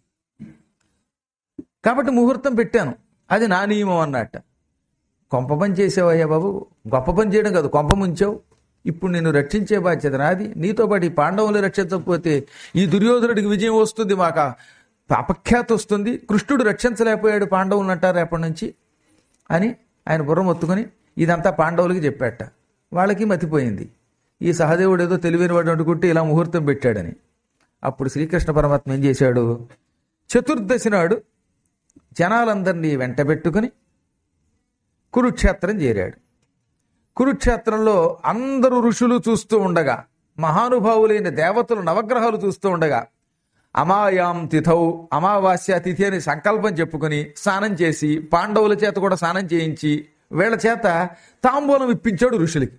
కాబట్టి ముహూర్తం పెట్టాను అది నా నియమం అన్నట్ట కొంప పని చేసావయ్యా బాబు గొప్ప పని చేయడం కాదు కొంప ముంచావు ఇప్పుడు నిన్ను రక్షించే బాధ్యత నాది నీతో పాటు ఈ పాండవులు రక్షించకపోతే ఈ దుర్యోధనుడికి విజయం వస్తుంది మాక అపఖ్యాతి వస్తుంది కృష్ణుడు రక్షించలేకపోయాడు పాండవులు అంటారు రేపటి నుంచి అని ఆయన బుర్రం ఒత్తుకొని ఇదంతా పాండవులకి చెప్పాట వాళ్ళకి మతిపోయింది ఈ సహదేవుడు ఏదో తెలివైనవాడు అనుకుంటే ఇలా ముహూర్తం పెట్టాడని అప్పుడు శ్రీకృష్ణ పరమాత్మ ఏం చేశాడు చతుర్దశి నాడు జనాలందరినీ వెంటబెట్టుకుని కురుక్షేత్రం చేరాడు కురుక్షేత్రంలో అందరూ ఋషులు చూస్తూ ఉండగా మహానుభావులైన దేవతలు నవగ్రహాలు చూస్తూ ఉండగా అమాయాం తిథౌ అమావాస్య తిథి అని సంకల్పం చెప్పుకుని స్నానం చేసి పాండవుల చేత కూడా స్నానం చేయించి వీళ్ళ చేత తాంబూలం ఇప్పించాడు ఋషులకి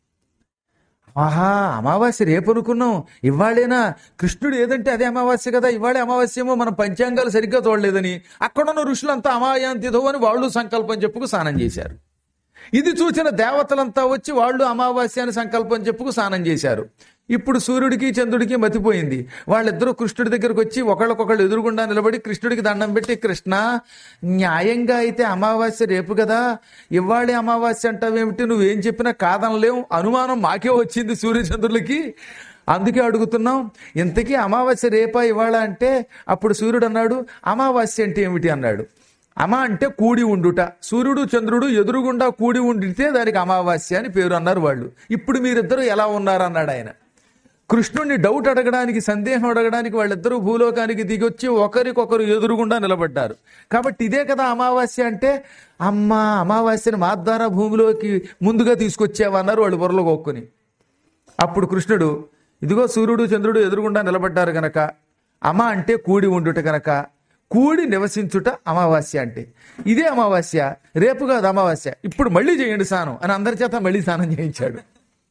ఆహా అమావాస్య రేపు అనుకున్నాం ఇవాళేనా కృష్ణుడు ఏదంటే అదే అమావాస్య కదా ఇవాళే అమావాస్యేమో మనం పంచాంగాలు సరిగ్గా చూడలేదని అక్కడున్న ఋషులంతా అమాయాంతిదో అని వాళ్ళు సంకల్పం చెప్పుకు స్నానం చేశారు ఇది చూసిన దేవతలంతా వచ్చి వాళ్ళు అమావాస్య అని సంకల్పం చెప్పుకు స్నానం చేశారు ఇప్పుడు సూర్యుడికి చంద్రుడికి మతిపోయింది వాళ్ళిద్దరూ కృష్ణుడి దగ్గరకు వచ్చి ఒకళ్ళకొకళ్ళు ఎదురుగుండా నిలబడి కృష్ణుడికి దండం పెట్టి కృష్ణ న్యాయంగా అయితే అమావాస్య రేపు కదా ఇవాళే అమావాస్య అంటావేమిటి నువ్వేం చెప్పినా కాదనలేం అనుమానం మాకే వచ్చింది సూర్యచంద్రులకి అందుకే అడుగుతున్నాం ఇంతకీ అమావాస్య రేపా ఇవాళ అంటే అప్పుడు సూర్యుడు అన్నాడు అమావాస్య అంటే ఏమిటి అన్నాడు అమ అంటే కూడి ఉండుట సూర్యుడు చంద్రుడు ఎదురుగుండా కూడి ఉండితే దానికి అమావాస్య అని పేరు అన్నారు వాళ్ళు ఇప్పుడు మీరిద్దరూ ఎలా ఉన్నారు అన్నాడు ఆయన కృష్ణుడిని డౌట్ అడగడానికి సందేహం అడగడానికి వాళ్ళిద్దరూ భూలోకానికి దిగొచ్చి ఒకరికొకరు ఎదురుగుండా నిలబడ్డారు కాబట్టి ఇదే కదా అమావాస్య అంటే అమ్మ అమావాస్యని మా ద్వారా భూమిలోకి ముందుగా తీసుకొచ్చావన్నారు వాళ్ళు బుర్రలో కొక్కుని అప్పుడు కృష్ణుడు ఇదిగో సూర్యుడు చంద్రుడు ఎదురుగుండా నిలబడ్డారు గనక అమ అంటే కూడి ఉండుట గనక కూడి నివసించుట అమావాస్య అంటే ఇదే అమావాస్య రేపు కాదు అమావాస్య ఇప్పుడు మళ్ళీ చేయండి స్నానం అని అందరి చేత మళ్ళీ స్నానం చేయించాడు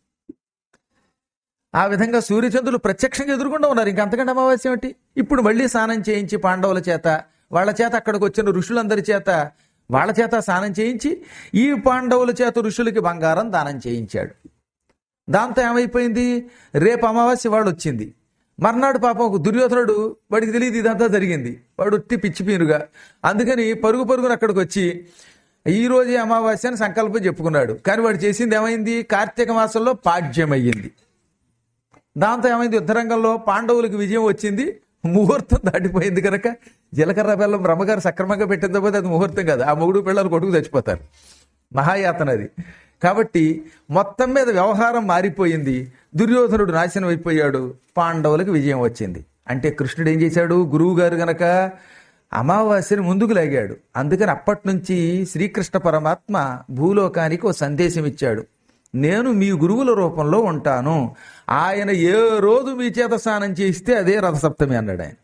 ఆ విధంగా సూర్యచంద్రులు ప్రత్యక్షంగా ఎదురుకుండా ఉన్నారు ఇంకా అంతకంటే అమావాస్య ఏమిటి ఇప్పుడు మళ్ళీ స్నానం చేయించి పాండవుల చేత వాళ్ళ చేత అక్కడికి వచ్చిన ఋషులందరి చేత వాళ్ళ చేత స్నానం చేయించి ఈ పాండవుల చేత ఋషులకి బంగారం దానం చేయించాడు దాంతో ఏమైపోయింది రేపు అమావాస్య వాడు వచ్చింది మర్నాడు పాపం ఒక దుర్యోధనుడు వాడికి తెలియదు ఇదంతా జరిగింది వాడు ఉట్టి పిచ్చి పీనుగా అందుకని పరుగు పరుగున అక్కడికి వచ్చి ఈ రోజే అమావాస్య అని సంకల్పం చెప్పుకున్నాడు కానీ వాడు చేసింది ఏమైంది కార్తీక మాసంలో పాడ్యం అయ్యింది దాంతో ఏమైంది యుద్ధరంగంలో పాండవులకు విజయం వచ్చింది ముహూర్తం దాటిపోయింది కనుక జీలకర్ర బెల్లం బ్రహ్మగారు సక్రమంగా పెట్టిందో పోతే అది ముహూర్తం కాదు ఆ మొగుడు పిల్లలు కొడుకు చచ్చిపోతారు మహాయాతన అది కాబట్టి మొత్తం మీద వ్యవహారం మారిపోయింది దుర్యోధనుడు నాశనం అయిపోయాడు పాండవులకు విజయం వచ్చింది అంటే కృష్ణుడు ఏం చేశాడు గురువు గారు గనక అమావాస్యని ముందుకు లాగాడు అందుకని అప్పటి నుంచి శ్రీకృష్ణ పరమాత్మ భూలోకానికి ఓ సందేశం ఇచ్చాడు నేను మీ గురువుల రూపంలో ఉంటాను ఆయన ఏ రోజు మీ చేత స్నానం చేయిస్తే అదే రథసప్తమి అన్నాడు ఆయన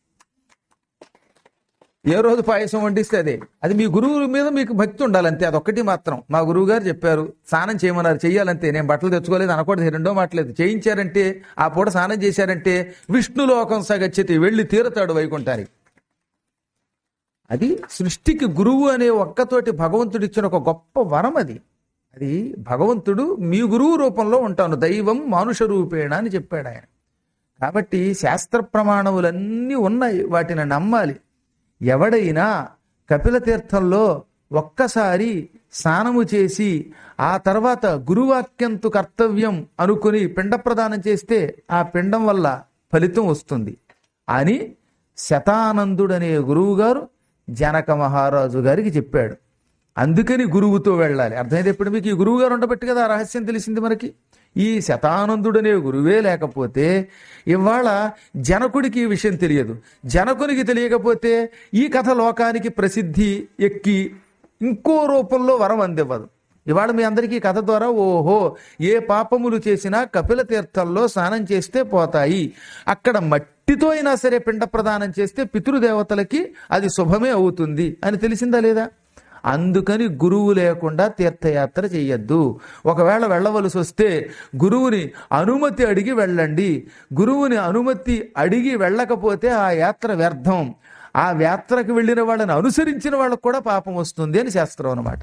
ఏ రోజు పాయసం వండిస్తే అదే అది మీ గురువు మీద మీకు భక్తి ఉండాలంతే అదొక్కటి మాత్రం మా గురువు గారు చెప్పారు స్నానం చేయమన్నారు చెయ్యాలంతే నేను బట్టలు తెచ్చుకోలేదు అనకూడదు రెండో మాటలేదు చేయించారంటే ఆ పూట స్నానం చేశారంటే విష్ణులోకం సగచ్చతి వెళ్ళి తీరతాడు వైకుంఠానికి అది సృష్టికి గురువు అనే ఒక్కతోటి భగవంతుడు ఇచ్చిన ఒక గొప్ప వరం అది అది భగవంతుడు మీ గురువు రూపంలో ఉంటాను దైవం మానుష రూపేణ అని చెప్పాడు ఆయన కాబట్టి శాస్త్ర ప్రమాణములన్నీ ఉన్నాయి వాటిని నమ్మాలి ఎవడైనా కపిల తీర్థంలో ఒక్కసారి స్నానము చేసి ఆ తర్వాత గురువాక్యంతు కర్తవ్యం అనుకుని పిండ ప్రదానం చేస్తే ఆ పిండం వల్ల ఫలితం వస్తుంది అని శతానందుడనే గురువు గారు జనక మహారాజు గారికి చెప్పాడు అందుకని గురువుతో వెళ్ళాలి అర్థమైతే ఎప్పుడు మీకు ఈ గురువు గారు ఉండబట్టి కదా ఆ రహస్యం తెలిసింది మనకి ఈ శతానందుడనే గురువే లేకపోతే ఇవాళ జనకుడికి ఈ విషయం తెలియదు జనకునికి తెలియకపోతే ఈ కథ లోకానికి ప్రసిద్ధి ఎక్కి ఇంకో రూపంలో వరం అందివ్వదు ఇవాళ మీ అందరికీ ఈ కథ ద్వారా ఓహో ఏ పాపములు చేసినా కపిల తీర్థంలో స్నానం చేస్తే పోతాయి అక్కడ మట్టితో అయినా సరే పిండ ప్రదానం చేస్తే పితృదేవతలకి అది శుభమే అవుతుంది అని తెలిసిందా లేదా అందుకని గురువు లేకుండా తీర్థయాత్ర చెయ్యొద్దు ఒకవేళ వెళ్ళవలసి వస్తే గురువుని అనుమతి అడిగి వెళ్ళండి గురువుని అనుమతి అడిగి వెళ్ళకపోతే ఆ యాత్ర వ్యర్థం ఆ యాత్రకు వెళ్ళిన వాళ్ళని అనుసరించిన వాళ్ళకు కూడా పాపం వస్తుంది అని శాస్త్రం అన్నమాట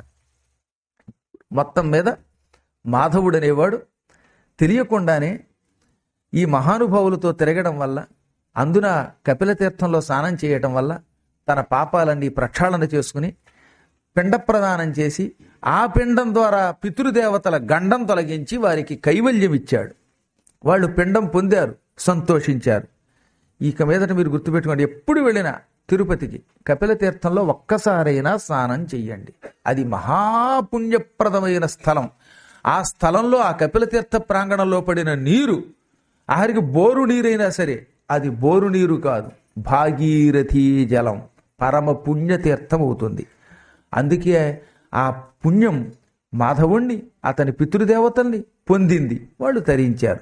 మొత్తం మీద మాధవుడు అనేవాడు తెలియకుండానే ఈ మహానుభావులతో తిరగడం వల్ల అందున కపిల తీర్థంలో స్నానం చేయటం వల్ల తన పాపాలన్నీ ప్రక్షాళన చేసుకుని పిండ ప్రదానం చేసి ఆ పిండం ద్వారా పితృదేవతల గండం తొలగించి వారికి కైవల్యం ఇచ్చాడు వాళ్ళు పిండం పొందారు సంతోషించారు ఇక మీదట మీరు గుర్తుపెట్టుకోండి ఎప్పుడు వెళ్ళినా తిరుపతికి కపిల తీర్థంలో ఒక్కసారైనా స్నానం చెయ్యండి అది మహాపుణ్యప్రదమైన స్థలం ఆ స్థలంలో ఆ కపిల తీర్థ ప్రాంగణంలో పడిన నీరు ఆఖరికి బోరు నీరైనా సరే అది బోరు నీరు కాదు భాగీరథీ జలం పరమ పుణ్యతీర్థం అవుతుంది అందుకే ఆ పుణ్యం మాధవుణ్ణి అతని పితృదేవతల్ని పొందింది వాళ్ళు తరించారు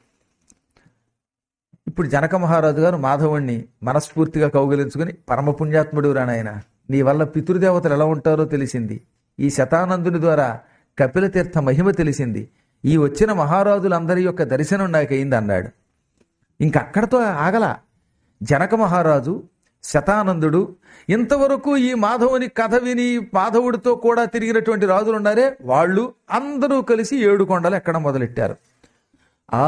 ఇప్పుడు జనక మహారాజు గారు మాధవుణ్ణి మనస్ఫూర్తిగా కౌగిలించుకుని పరమ పుణ్యాత్ముడు రానాయన నీ వల్ల పితృదేవతలు ఎలా ఉంటారో తెలిసింది ఈ శతానందుని ద్వారా కపిల తీర్థ మహిమ తెలిసింది ఈ వచ్చిన మహారాజులందరి యొక్క దర్శనం నాకయింది అన్నాడు ఇంకక్కడతో ఆగల జనక మహారాజు శతానందుడు ఇంతవరకు ఈ మాధవుని కథ విని మాధవుడితో కూడా తిరిగినటువంటి రాజులు ఉన్నారే వాళ్ళు అందరూ కలిసి ఏడు కొండలు ఎక్కడ మొదలెట్టారు ఆ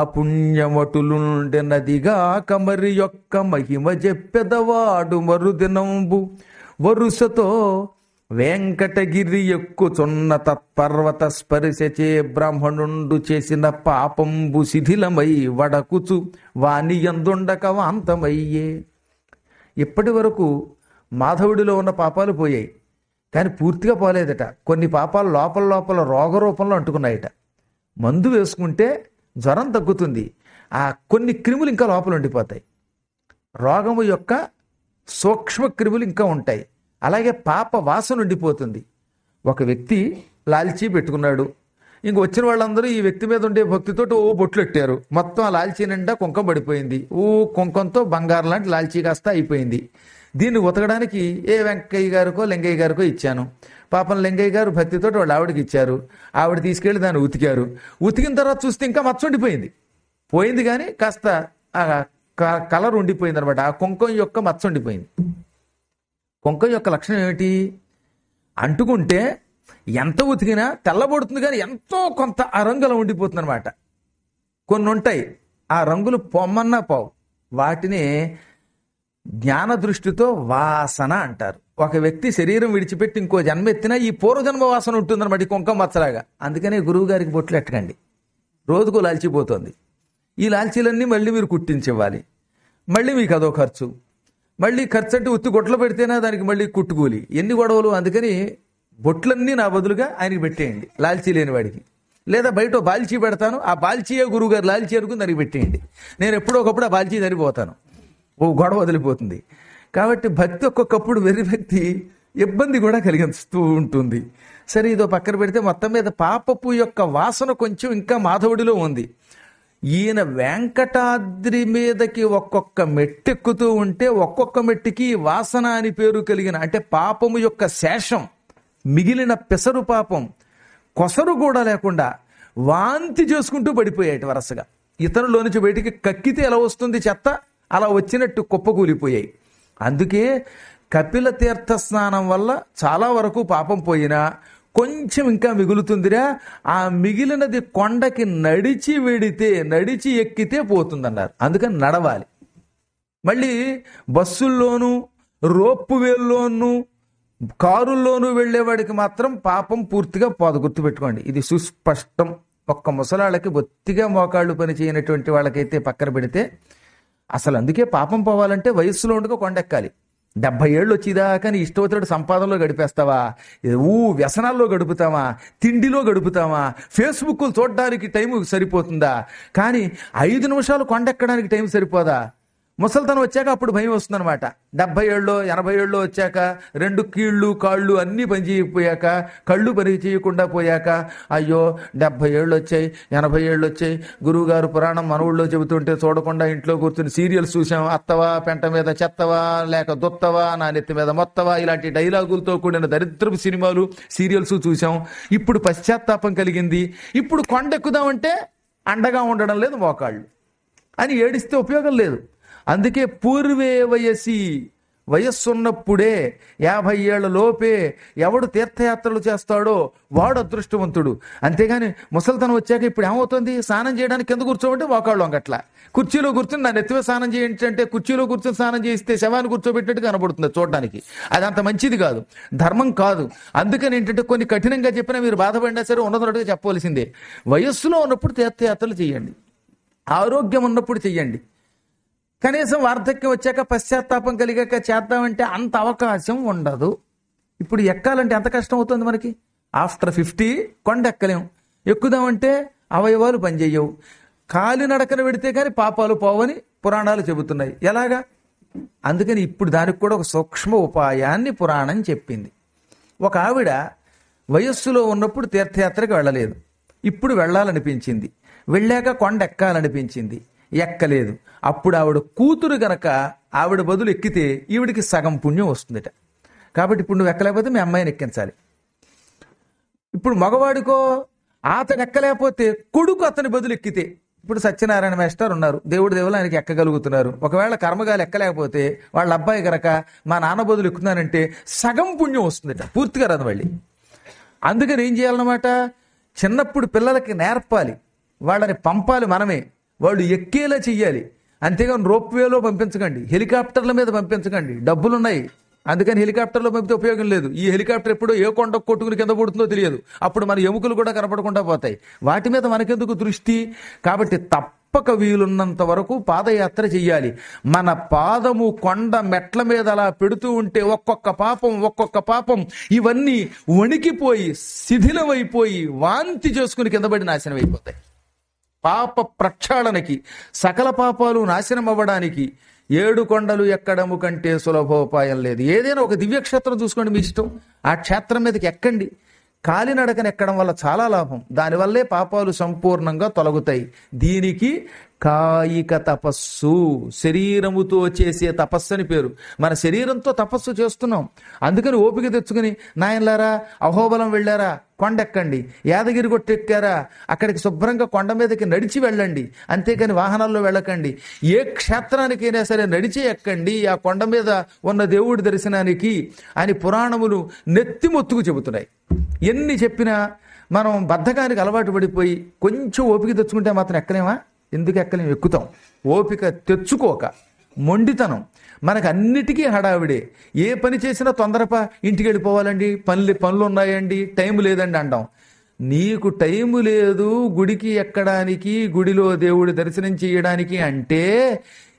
పుణ్యమటులుండెనదిగా కమరి యొక్క మహిమ చెప్పెదవాడు మరుదినంబు వరుసతో వెంకటగిరి ఎక్కుచున్న తత్పర్వత స్పర్శచే బ్రాహ్మణుండు చేసిన పాపంబు శిథిలమై వడకుచు వాని ఎందుండక వాంతమయ్యే ఇప్పటి వరకు మాధవుడిలో ఉన్న పాపాలు పోయాయి కానీ పూర్తిగా పోలేదట కొన్ని పాపాలు లోపల లోపల రోగ రూపంలో అంటుకున్నాయట మందు వేసుకుంటే జ్వరం తగ్గుతుంది ఆ కొన్ని క్రిములు ఇంకా లోపల ఉండిపోతాయి రోగము యొక్క సూక్ష్మ క్రిములు ఇంకా ఉంటాయి అలాగే పాప వాసన ఉండిపోతుంది ఒక వ్యక్తి లాల్చీ పెట్టుకున్నాడు ఇంక వచ్చిన వాళ్ళందరూ ఈ వ్యక్తి మీద ఉండే భక్తితో ఓ బొట్లు పెట్టారు మొత్తం ఆ లాల్చీ నిండా కుంకం పడిపోయింది ఓ కుంకంతో బంగారం లాంటి లాల్చీ కాస్త అయిపోయింది దీన్ని ఉతకడానికి ఏ వెంకయ్య గారికో లింగయ్య గారికో ఇచ్చాను పాపం లింగయ్య గారు భక్తితో వాళ్ళు ఆవిడకి ఇచ్చారు ఆవిడ తీసుకెళ్లి దాన్ని ఉతికారు ఉతికిన తర్వాత చూస్తే ఇంకా మచ్చ ఉండిపోయింది పోయింది కానీ కాస్త ఆ క- కలర్ ఉండిపోయింది అనమాట ఆ కుంకం యొక్క మచ్చ ఉండిపోయింది కుంకం యొక్క లక్షణం ఏమిటి అంటుకుంటే ఎంత ఉతికినా తెల్లబడుతుంది కానీ ఎంతో కొంత ఆ రంగులో ఉండిపోతుంది అనమాట కొన్ని ఉంటాయి ఆ రంగులు పొమ్మన్నా పోవు వాటిని జ్ఞాన దృష్టితో వాసన అంటారు ఒక వ్యక్తి శరీరం విడిచిపెట్టి ఇంకో జన్మ ఎత్తినా ఈ పూర్వజన్మ వాసన ఉంటుందన్నమాట ఈ కుంకం మచ్చలాగా అందుకనే గురువు గారికి బొట్లు ఎట్టకండి రోజుకో లాల్చిపోతుంది ఈ లాల్చీలన్నీ మళ్ళీ మీరు కుట్టించివ్వాలి మళ్ళీ మీకు అదో ఖర్చు మళ్ళీ ఖర్చు అంటే ఉత్తి గొట్లు పెడితేనే దానికి మళ్ళీ కుట్టుకూలి ఎన్ని గొడవలు అందుకని బొట్లన్నీ నా బదులుగా ఆయనకి పెట్టేయండి లాల్చీ లేని వాడికి లేదా బయట ఓ బాల్చీ పెడతాను ఆ బాల్చీయే గురువు గారు లాల్చీ అనుకుని దానికి పెట్టేయండి నేను ఎప్పుడో ఒకప్పుడు ఆ బాల్చీ సరిపోతాను ఓ గొడవ వదిలిపోతుంది కాబట్టి భక్తి ఒక్కొక్కప్పుడు వెర్రి భక్తి ఇబ్బంది కూడా కలిగిస్తూ ఉంటుంది సరే ఇదో పక్కన పెడితే మొత్తం మీద పాపపు యొక్క వాసన కొంచెం ఇంకా మాధవుడిలో ఉంది ఈయన వెంకటాద్రి మీదకి ఒక్కొక్క మెట్టెక్కుతూ ఉంటే ఒక్కొక్క మెట్టికి వాసన అని పేరు కలిగిన అంటే పాపము యొక్క శేషం మిగిలిన పెసరు పాపం కొసరు కూడా లేకుండా వాంతి చేసుకుంటూ పడిపోయాయి వరుసగా ఇతరులో నుంచి బయటికి కక్కితే ఎలా వస్తుంది చెత్త అలా వచ్చినట్టు కుప్పకూలిపోయాయి అందుకే కపిల తీర్థ స్నానం వల్ల చాలా వరకు పాపం పోయినా కొంచెం ఇంకా మిగులుతుందిరా ఆ మిగిలినది కొండకి నడిచి వెడితే నడిచి ఎక్కితే పోతుందన్నారు అందుకని నడవాలి మళ్ళీ బస్సుల్లోనూ రోప్పు వేల్లోనూ కారుల్లోనూ వెళ్ళేవాడికి మాత్రం పాపం పూర్తిగా పోదు గుర్తుపెట్టుకోండి ఇది సుస్పష్టం ఒక్క ముసలాళ్ళకి బొత్తిగా మోకాళ్ళు పని చేయనటువంటి వాళ్ళకైతే పక్కన పెడితే అసలు అందుకే పాపం పోవాలంటే వయస్సులో ఉండగా కొండెక్కాలి డెబ్బై ఏళ్ళు వచ్చేదాకా నీ ఇష్టవతుడు సంపాదనలో గడిపేస్తావా ఊ వ్యసనాల్లో గడుపుతావా తిండిలో గడుపుతావా ఫేస్బుక్ చూడడానికి టైం సరిపోతుందా కానీ ఐదు నిమిషాలు కొండెక్కడానికి టైం సరిపోదా ముసల్తనం వచ్చాక అప్పుడు భయం వస్తుందన్నమాట డెబ్బై ఏళ్ళు ఎనభై ఏళ్ళు వచ్చాక రెండు కీళ్ళు కాళ్ళు అన్నీ పని చేయకపోయాక కళ్ళు పని చేయకుండా పోయాక అయ్యో డెబ్బై ఏళ్ళు వచ్చాయి ఎనభై ఏళ్ళు వచ్చాయి గురువుగారు పురాణం మనవుల్లో చెబుతుంటే చూడకుండా ఇంట్లో కూర్చుని సీరియల్స్ చూసాం అత్తవా పెంట మీద చెత్తవా లేక దొత్తవా నా నెత్తి మీద మొత్తవా ఇలాంటి డైలాగులతో కూడిన దరిద్రపు సినిమాలు సీరియల్స్ చూసాం ఇప్పుడు పశ్చాత్తాపం కలిగింది ఇప్పుడు కొండెక్కుదామంటే అండగా ఉండడం లేదు మోకాళ్ళు అని ఏడిస్తే ఉపయోగం లేదు అందుకే పూర్వే వయసి వయస్సున్నప్పుడే యాభై ఏళ్ల లోపే ఎవడు తీర్థయాత్రలు చేస్తాడో వాడు అదృష్టవంతుడు అంతేగాని ముసలితనం వచ్చాక ఇప్పుడు ఏమవుతుంది స్నానం చేయడానికి కింద కూర్చోబట్టి మోకాళ్ళు వంగట్ల కుర్చీలో కూర్చుని నా నెత్తివే స్నానం చేయించి అంటే కుర్చీలో కూర్చొని స్నానం చేయిస్తే శవాన్ని కూర్చోబెట్టినట్టు కనబడుతుంది చూడడానికి అది అంత మంచిది కాదు ధర్మం కాదు అందుకని ఏంటంటే కొన్ని కఠినంగా చెప్పినా మీరు బాధపడినా సరే ఉన్నదన్నట్టుగా చెప్పవలసిందే వయస్సులో ఉన్నప్పుడు తీర్థయాత్రలు చేయండి ఆరోగ్యం ఉన్నప్పుడు చెయ్యండి కనీసం వార్ధక్యం వచ్చాక పశ్చాత్తాపం కలిగాక చేద్దామంటే అంత అవకాశం ఉండదు ఇప్పుడు ఎక్కాలంటే ఎంత కష్టం అవుతుంది మనకి ఆఫ్టర్ ఫిఫ్టీ కొండ ఎక్కలేం ఎక్కుదామంటే అవయవాలు పనిచేయవు కాలి నడకన పెడితే కానీ పాపాలు పోవని పురాణాలు చెబుతున్నాయి ఎలాగా అందుకని ఇప్పుడు దానికి కూడా ఒక సూక్ష్మ ఉపాయాన్ని పురాణం చెప్పింది ఒక ఆవిడ వయస్సులో ఉన్నప్పుడు తీర్థయాత్రకు వెళ్ళలేదు ఇప్పుడు వెళ్ళాలనిపించింది వెళ్ళాక కొండ ఎక్కాలనిపించింది ఎక్కలేదు అప్పుడు ఆవిడ కూతురు గనక ఆవిడ బదులు ఎక్కితే ఈవిడికి సగం పుణ్యం వస్తుందట కాబట్టి ఇప్పుడు నువ్వు ఎక్కలేకపోతే మీ అమ్మాయిని ఎక్కించాలి ఇప్పుడు మగవాడికో అతను ఎక్కలేకపోతే కొడుకు అతని బదులు ఎక్కితే ఇప్పుడు సత్యనారాయణ మేస్టర్ ఉన్నారు దేవుడి దేవులు ఆయనకి ఎక్కగలుగుతున్నారు ఒకవేళ కర్మగాలు ఎక్కలేకపోతే వాళ్ళ అబ్బాయి గనక మా నాన్న బదులు ఎక్కుతున్నానంటే సగం పుణ్యం వస్తుందట పూర్తిగా రాదు మళ్ళీ అందుకని ఏం చేయాలన్నమాట చిన్నప్పుడు పిల్లలకి నేర్పాలి వాళ్ళని పంపాలి మనమే వాళ్ళు ఎక్కేలా చెయ్యాలి అంతేగాని రోప్వేలో పంపించకండి హెలికాప్టర్ల మీద పంపించకండి డబ్బులున్నాయి అందుకని హెలికాప్టర్లో పంపితే ఉపయోగం లేదు ఈ హెలికాప్టర్ ఎప్పుడో ఏ కొండ కొట్టుకుని కింద పడుతుందో తెలియదు అప్పుడు మన ఎముకలు కూడా కనపడకుండా పోతాయి వాటి మీద మనకెందుకు దృష్టి కాబట్టి తప్పక వీలున్నంత వరకు పాదయాత్ర చెయ్యాలి మన పాదము కొండ మెట్ల మీద అలా పెడుతూ ఉంటే ఒక్కొక్క పాపం ఒక్కొక్క పాపం ఇవన్నీ వణికిపోయి శిథిలమైపోయి వాంతి చేసుకుని కింద పడి నాశనం అయిపోతాయి పాప ప్రక్షాళనకి సకల పాపాలు నాశనం అవ్వడానికి ఏడు కొండలు ఎక్కడము కంటే సులభోపాయం లేదు ఏదైనా ఒక దివ్యక్షేత్రం చూసుకోండి మీ ఇష్టం ఆ క్షేత్రం మీదకి ఎక్కండి కాలినడకన ఎక్కడం వల్ల చాలా లాభం దానివల్లే పాపాలు సంపూర్ణంగా తొలగుతాయి దీనికి కాయిక తపస్సు శరీరముతో చేసే తపస్సు అని పేరు మన శరీరంతో తపస్సు చేస్తున్నాం అందుకని ఓపిక తెచ్చుకుని నాయనలారా అహోబలం వెళ్ళారా కొండెక్కండి యాదగిరి కొట్టెక్కారా అక్కడికి శుభ్రంగా కొండ మీదకి నడిచి వెళ్ళండి అంతేకాని వాహనాల్లో వెళ్ళకండి ఏ క్షేత్రానికైనా సరే నడిచి ఎక్కండి ఆ కొండ మీద ఉన్న దేవుడి దర్శనానికి అని పురాణములు నెత్తిమొత్తుకు చెబుతున్నాయి ఎన్ని చెప్పినా మనం బద్ధకానికి అలవాటు పడిపోయి కొంచెం ఓపిక తెచ్చుకుంటే మాత్రం ఎక్కలేమా ఎందుకు ఎక్కలేం ఎక్కుతాం ఓపిక తెచ్చుకోక మొండితనం మనకు అన్నిటికీ హడావిడే ఏ పని చేసినా తొందరపా ఇంటికి వెళ్ళిపోవాలండి పనులు పనులు ఉన్నాయండి టైం లేదండి అంటాం నీకు టైము లేదు గుడికి ఎక్కడానికి గుడిలో దేవుడి దర్శనం చేయడానికి అంటే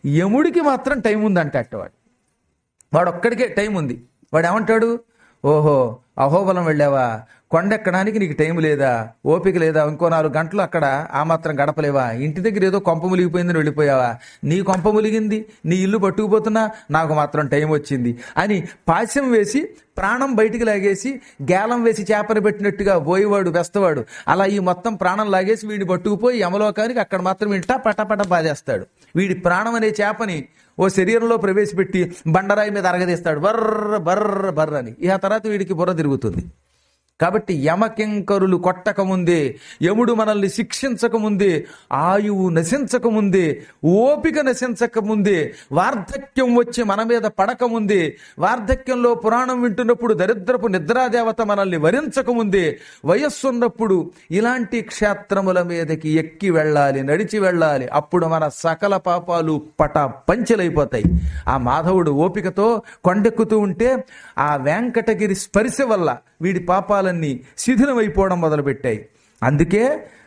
యముడికి మాత్రం టైం ఉందంట అట్టవాడు వాడు ఒక్కడికే టైం ఉంది వాడు ఏమంటాడు ఓహో అహోబలం వెళ్ళావా కొండెక్కడానికి నీకు టైం లేదా ఓపిక లేదా ఇంకో నాలుగు గంటలు అక్కడ ఆ మాత్రం గడపలేవా ఇంటి దగ్గర ఏదో కొంప ములిగిపోయిందని వెళ్ళిపోయావా నీ కొంప ములిగింది నీ ఇల్లు పట్టుకుపోతున్నా నాకు మాత్రం టైం వచ్చింది అని పాశ్యం వేసి ప్రాణం బయటికి లాగేసి గేలం వేసి చేపలు పెట్టినట్టుగా పోయేవాడు వెస్తవాడు అలా ఈ మొత్తం ప్రాణం లాగేసి వీడిని పట్టుకుపోయి యమలోకానికి అక్కడ మాత్రం ఇంటా పటపట బాధేస్తాడు వీడి ప్రాణం అనే చేపని ఓ శరీరంలో ప్రవేశపెట్టి బండరాయి మీద అరగదీస్తాడు బర్ర బర్ర బర్ర అని ఇక తర్వాత వీడికి బుర్ర తిరుగుతుంది కాబట్టి యమకింకరులు కొట్టక ముందే యముడు మనల్ని శిక్షించక ముందే ఆయువు నశించక ముందే ఓపిక నశించక ముందే వార్ధక్యం వచ్చి మన మీద పడక ముందే వార్ధక్యంలో పురాణం వింటున్నప్పుడు దరిద్రపు నిద్రాదేవత మనల్ని వరించక ముందే వయస్సున్నప్పుడు ఇలాంటి క్షేత్రముల మీదకి ఎక్కి వెళ్ళాలి నడిచి వెళ్ళాలి అప్పుడు మన సకల పాపాలు పట పంచలైపోతాయి ఆ మాధవుడు ఓపికతో కొండెక్కుతూ ఉంటే ఆ వెంకటగిరి స్పర్శ వల్ల వీడి పాపాలన్నీ శిథిలమైపోవడం మొదలుపెట్టాయి అందుకే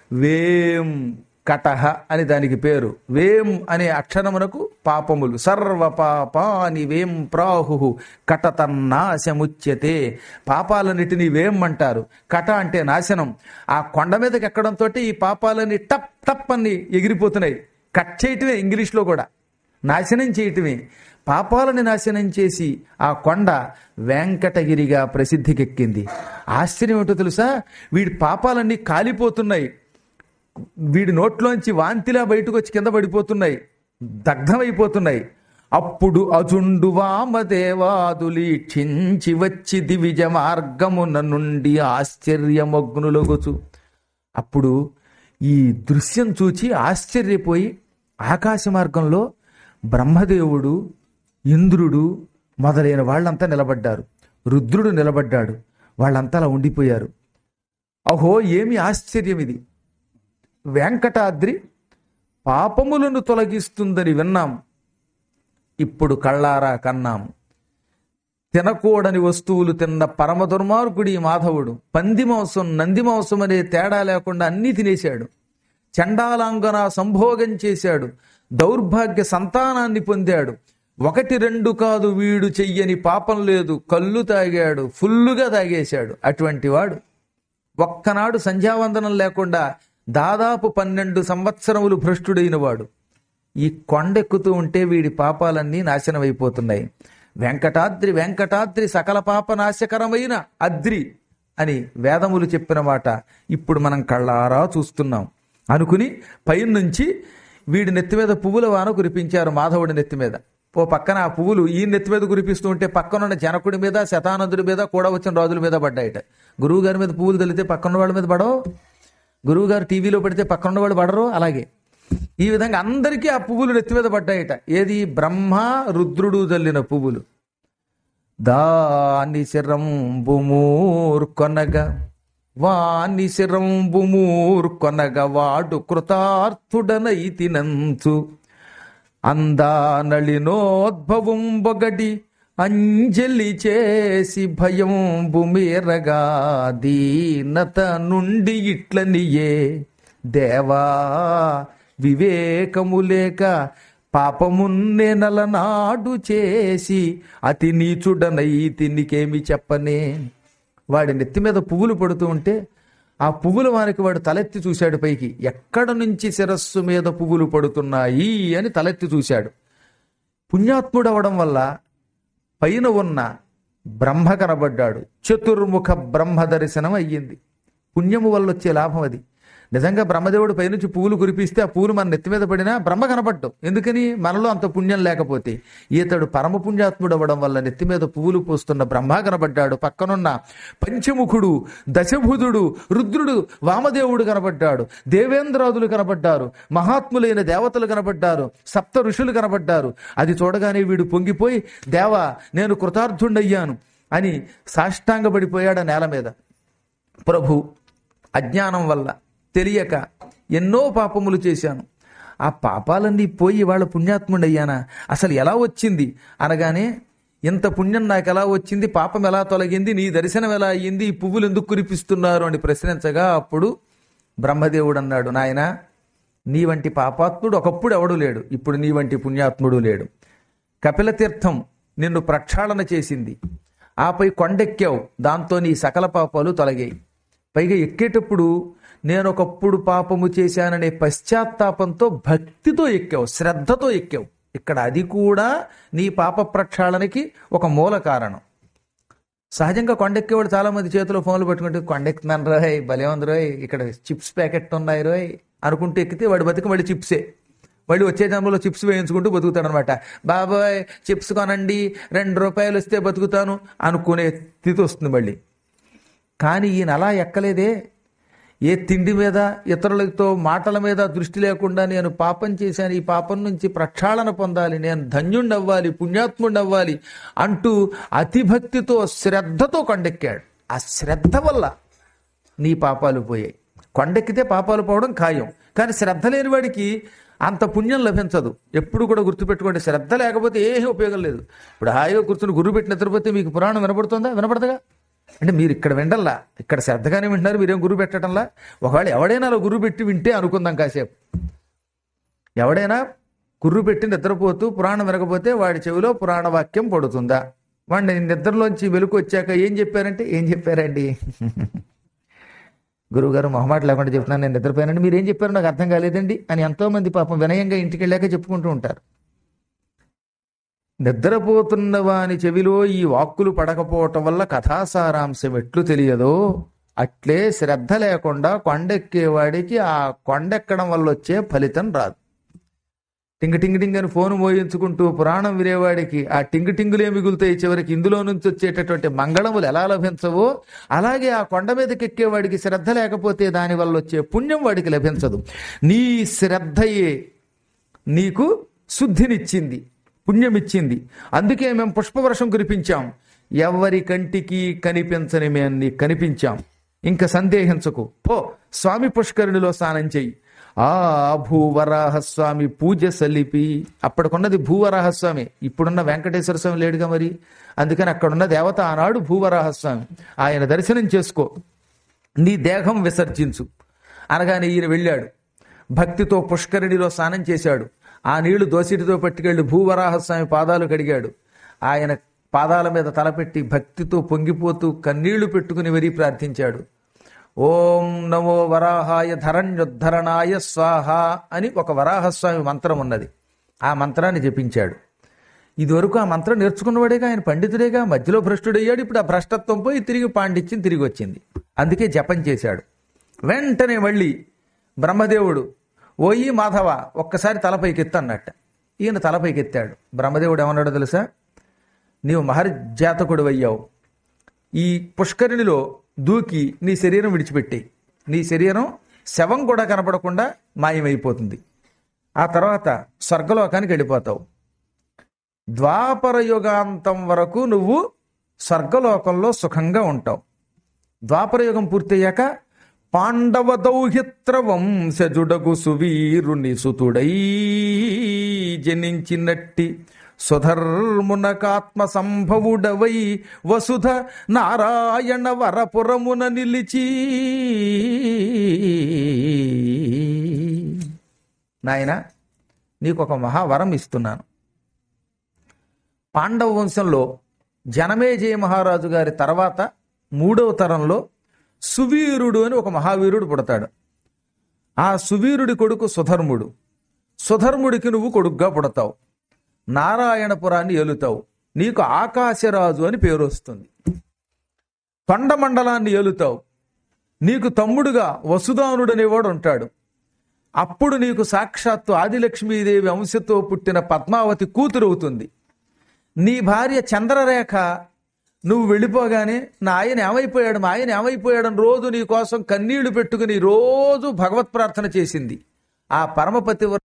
వేం కటహ అని దానికి పేరు వేం అనే అక్షరమునకు పాపములు సర్వ పాపాని వేం ప్రాహు కటతన్నాశముచ్యతే పాపాలన్నిటినీ వేం అంటారు కట అంటే నాశనం ఆ కొండ మీదకి ఎక్కడంతో ఈ పాపాలన్నీ టప్ టప్ అని ఎగిరిపోతున్నాయి కట్ చేయటమే ఇంగ్లీష్లో కూడా నాశనం చేయటమే పాపాలని నాశనం చేసి ఆ కొండ వెంకటగిరిగా ప్రసిద్ధికెక్కింది ఆశ్చర్యం ఏంటో తెలుసా వీడి పాపాలన్నీ కాలిపోతున్నాయి వీడి నోట్లోంచి వాంతిలా బయటకు వచ్చి కింద పడిపోతున్నాయి దగ్ధమైపోతున్నాయి అప్పుడు అజుండు వామదేవాదులీక్షించి వచ్చి దివిజ మార్గమున నుండి ఆశ్చర్యమగ్నులొగుచు అప్పుడు ఈ దృశ్యం చూచి ఆశ్చర్యపోయి ఆకాశ మార్గంలో బ్రహ్మదేవుడు ఇంద్రుడు మొదలైన వాళ్ళంతా నిలబడ్డారు రుద్రుడు నిలబడ్డాడు వాళ్ళంతా అలా ఉండిపోయారు అహో ఏమి ఆశ్చర్యం ఇది వెంకటాద్రి పాపములను తొలగిస్తుందని విన్నాం ఇప్పుడు కళ్ళారా కన్నాం తినకూడని వస్తువులు తిన్న పరమ దుర్మార్గుడి ఈ మాధవుడు పంది మాంసం నంది మాంసం అనే తేడా లేకుండా అన్నీ తినేశాడు చండాలాంగన సంభోగం చేశాడు దౌర్భాగ్య సంతానాన్ని పొందాడు ఒకటి రెండు కాదు వీడు చెయ్యని పాపం లేదు కళ్ళు తాగాడు ఫుల్లుగా తాగేశాడు అటువంటి వాడు ఒక్కనాడు సంధ్యావందనం లేకుండా దాదాపు పన్నెండు సంవత్సరములు భ్రష్టుడైన వాడు ఈ కొండెక్కుతూ ఉంటే వీడి పాపాలన్నీ నాశనమైపోతున్నాయి వెంకటాద్రి వెంకటాద్రి సకల పాప నాశకరమైన అద్రి అని వేదములు చెప్పిన మాట ఇప్పుడు మనం కళ్ళారా చూస్తున్నాం అనుకుని పైనుంచి వీడి నెత్తి మీద పువ్వుల వాన కురిపించారు మాధవుడి నెత్తి మీద ఓ పక్కన ఆ పువ్వులు ఈ నెత్తి మీద కురిపిస్తూ ఉంటే పక్కనున్న జనకుడి మీద శతానందుడి మీద కూడా వచ్చిన రాజుల మీద పడ్డాయట గురువు గారి మీద పువ్వులు తల్లితే పక్కన వాళ్ళ మీద పడవు గురువు గారు టీవీలో పెడితే పక్కన వాళ్ళు పడరు అలాగే ఈ విధంగా అందరికీ ఆ పువ్వులు నెత్తి మీద పడ్డాయట ఏది బ్రహ్మ రుద్రుడు జల్లిన పువ్వులు దాని శిరంబుమూర్కొనగా వాని శిరంబుమూర్కొనగా వాడు కృతార్థుడనైతినంచు అందానళినోద్భవం బొగడి అంజలి చేసి భయం బుమేరగా దీనత నుండి ఇట్లనియే దేవా వివేకము లేక పాపమున్నే నలనాడు చేసి అతి నీచుడనై తినికేమి చెప్పనే వాడి నెత్తి మీద పువ్వులు పడుతూ ఉంటే ఆ పువ్వుల వారికి వాడు తలెత్తి చూశాడు పైకి ఎక్కడ నుంచి శిరస్సు మీద పువ్వులు పడుతున్నాయి అని తలెత్తి చూశాడు పుణ్యాత్ముడు అవడం వల్ల పైన ఉన్న బ్రహ్మ కనబడ్డాడు చతుర్ముఖ బ్రహ్మ దర్శనం అయ్యింది పుణ్యము వల్ల వచ్చే లాభం అది నిజంగా బ్రహ్మదేవుడు పైనుంచి పువ్వులు కురిపిస్తే ఆ పువ్వులు మన నెత్తి మీద పడినా బ్రహ్మ కనపడ్డం ఎందుకని మనలో అంత పుణ్యం లేకపోతే ఈతడు పరమ పుణ్యాత్ముడు అవ్వడం వల్ల నెత్తి మీద పువ్వులు పూస్తున్న బ్రహ్మ కనబడ్డాడు పక్కనున్న పంచముఖుడు దశభుజుడు రుద్రుడు వామదేవుడు కనబడ్డాడు దేవేంద్రాదులు కనబడ్డారు మహాత్ములైన దేవతలు కనబడ్డారు సప్త ఋషులు కనబడ్డారు అది చూడగానే వీడు పొంగిపోయి దేవా నేను కృతార్థుండయ్యాను అని సాష్టాంగపడిపోయాడు ఆ నేల మీద ప్రభు అజ్ఞానం వల్ల తెలియక ఎన్నో పాపములు చేశాను ఆ పాపాలన్నీ పోయి వాళ్ళ పుణ్యాత్ముడయ్యానా అసలు ఎలా వచ్చింది అనగానే ఇంత పుణ్యం నాకు ఎలా వచ్చింది పాపం ఎలా తొలగింది నీ దర్శనం ఎలా అయ్యింది ఈ పువ్వులు ఎందుకు కురిపిస్తున్నారు అని ప్రశ్నించగా అప్పుడు బ్రహ్మదేవుడు అన్నాడు నాయన నీ వంటి పాపాత్ముడు ఒకప్పుడు ఎవడు లేడు ఇప్పుడు నీ వంటి పుణ్యాత్ముడు లేడు కపిల తీర్థం నిన్ను ప్రక్షాళన చేసింది ఆపై కొండెక్కావు దాంతో నీ సకల పాపాలు తొలగాయి పైగా ఎక్కేటప్పుడు నేను ఒకప్పుడు పాపము చేశాననే పశ్చాత్తాపంతో భక్తితో ఎక్కావు శ్రద్ధతో ఎక్కావు ఇక్కడ అది కూడా నీ పాప ప్రక్షాళనకి ఒక మూల కారణం సహజంగా కొండెక్కేవాడు చాలా మంది చేతిలో ఫోన్లు పెట్టుకుంటే కొండెక్కుతున్నాను రోయ్ భలే ఉంది రోయ్ ఇక్కడ చిప్స్ ప్యాకెట్ ఉన్నాయి రోయ్ అనుకుంటూ ఎక్కితే వాడి బతికి మళ్ళీ చిప్సే మళ్ళీ వచ్చే జన్మలో చిప్స్ వేయించుకుంటూ బతుకుతాడు అనమాట బాబాయ్ చిప్స్ కొనండి రెండు రూపాయలు వస్తే బతుకుతాను అనుకునే స్థితి వస్తుంది మళ్ళీ కానీ ఈయన అలా ఎక్కలేదే ఏ తిండి మీద ఇతరులతో మాటల మీద దృష్టి లేకుండా నేను పాపం చేశాను ఈ పాపం నుంచి ప్రక్షాళన పొందాలి నేను ధన్యుణ్ణి అవ్వాలి పుణ్యాత్ముడిని అవ్వాలి అంటూ అతిభక్తితో శ్రద్ధతో కొండెక్కాడు ఆ శ్రద్ధ వల్ల నీ పాపాలు పోయాయి కొండెక్కితే పాపాలు పోవడం ఖాయం కానీ శ్రద్ధ లేని వాడికి అంత పుణ్యం లభించదు ఎప్పుడు కూడా గుర్తుపెట్టుకోండి శ్రద్ధ లేకపోతే ఏమీ ఉపయోగం లేదు ఇప్పుడు హాయిగా కూర్చుని గురువు పెట్టిన నిద్రపోతే మీకు పురాణం వినపడుతుందా వినపడదుగా అంటే మీరు ఇక్కడ వినడంలా ఇక్కడ శ్రద్ధగానే వింటున్నారు మీరేం గురువు పెట్టడంలా ఒకవేళ ఎవడైనా అలా గురువు పెట్టి వింటే అనుకుందాం కాసేపు ఎవడైనా గుర్రు పెట్టి నిద్రపోతూ పురాణం వినకపోతే వాడి చెవిలో పురాణ వాక్యం పడుతుందా వాడిని నిద్రలోంచి వెలుకు వచ్చాక ఏం చెప్పారంటే ఏం చెప్పారండి గురువుగారు మొహమాట లేకుండా చెప్తున్నాను నేను నిద్రపోయానండి మీరు ఏం చెప్పారు నాకు అర్థం కాలేదండి అని ఎంతో మంది పాపం వినయంగా ఇంటికి వెళ్ళాక చెప్పుకుంటూ ఉంటారు నిద్రపోతున్న వాని చెవిలో ఈ వాక్కులు పడకపోవటం వల్ల కథాసారాంశం ఎట్లు తెలియదో అట్లే శ్రద్ధ లేకుండా కొండెక్కేవాడికి ఆ కొండెక్కడం వల్ల వచ్చే ఫలితం రాదు టింగ్ టింగ్ టింగ్ అని ఫోన్ మోయించుకుంటూ పురాణం వినేవాడికి ఆ టింగ్ టింగులే మిగులుతాయి చివరికి ఇందులో నుంచి వచ్చేటటువంటి మంగళములు ఎలా లభించవో అలాగే ఆ కొండ మీదకి ఎక్కేవాడికి శ్రద్ధ లేకపోతే దాని వల్ల వచ్చే పుణ్యం వాడికి లభించదు నీ శ్రద్ధయే నీకు శుద్ధినిచ్చింది పుణ్యమిచ్చింది అందుకే మేము పుష్పవర్షం కురిపించాం ఎవరి కంటికి కనిపించని మేము నీకు కనిపించాం ఇంకా సందేహించకు పో స్వామి పుష్కరిణిలో స్నానం చెయ్యి ఆ భూవరాహస్వామి పూజ సలిపి అప్పటికున్నది భూవరాహస్వామి ఇప్పుడున్న వెంకటేశ్వర స్వామి లేడుగా మరి అందుకని అక్కడున్న దేవత ఆనాడు భూవరాహస్వామి ఆయన దర్శనం చేసుకో నీ దేహం విసర్జించు అనగానే ఈయన వెళ్ళాడు భక్తితో పుష్కరిణిలో స్నానం చేశాడు ఆ నీళ్లు దోసిటితో పట్టుకెళ్లి భూవరాహస్వామి పాదాలు కడిగాడు ఆయన పాదాల మీద తలపెట్టి భక్తితో పొంగిపోతూ కన్నీళ్లు పెట్టుకుని వరి ప్రార్థించాడు ఓం నమో వరాహాయ ధరణ్యుద్ధరణాయ స్వాహ అని ఒక వరాహస్వామి మంత్రం ఉన్నది ఆ మంత్రాన్ని జపించాడు ఇదివరకు ఆ మంత్రం నేర్చుకున్నవాడేగా ఆయన పండితుడేగా మధ్యలో భ్రష్టుడయ్యాడు ఇప్పుడు ఆ భ్రష్టత్వం పోయి తిరిగి పాండిత్యం తిరిగి వచ్చింది అందుకే జపం చేశాడు వెంటనే మళ్ళీ బ్రహ్మదేవుడు ఓయి మాధవ ఒక్కసారి తలపైకి ఎత్తన్నట్ట ఈయన తలపైకి ఎత్తాడు బ్రహ్మదేవుడు ఏమన్నాడో తెలుసా నీవు మహర్జాతకుడు అయ్యావు ఈ పుష్కరిణిలో దూకి నీ శరీరం విడిచిపెట్టి నీ శరీరం శవం కూడా కనపడకుండా మాయమైపోతుంది ఆ తర్వాత స్వర్గలోకానికి వెళ్ళిపోతావు ద్వాపర యుగాంతం వరకు నువ్వు స్వర్గలోకంలో సుఖంగా ఉంటావు ద్వాపర యుగం పూర్తయ్యాక పాండవ దౌహిత్ర వంశజుడగు సువీరుని సుతుడై జనించినట్టి సుధర్మునకాత్మ సంభవుడవై వసుధ నారాయణ వరపురమున నిలిచి నాయన నీకు ఒక మహావరం ఇస్తున్నాను పాండవ వంశంలో జనమేజయ మహారాజు గారి తర్వాత మూడవ తరంలో సువీరుడు అని ఒక మహావీరుడు పుడతాడు ఆ సువీరుడి కొడుకు సుధర్ముడు సుధర్ముడికి నువ్వు కొడుకుగా పుడతావు నారాయణపురాన్ని ఏలుతావు నీకు ఆకాశరాజు అని పేరు వస్తుంది కొండ మండలాన్ని ఏలుతావు నీకు తమ్ముడుగా వసుదానుడు అనేవాడు ఉంటాడు అప్పుడు నీకు సాక్షాత్తు ఆదిలక్ష్మీదేవి అంశతో పుట్టిన పద్మావతి కూతురు అవుతుంది నీ భార్య చంద్రరేఖ నువ్వు వెళ్ళిపోగానే నా ఆయన ఏమైపోయాడు మా ఆయన ఏమైపోయాడని రోజు నీ కోసం కన్నీళ్లు పెట్టుకుని రోజు భగవత్ ప్రార్థన చేసింది ఆ పరమపతి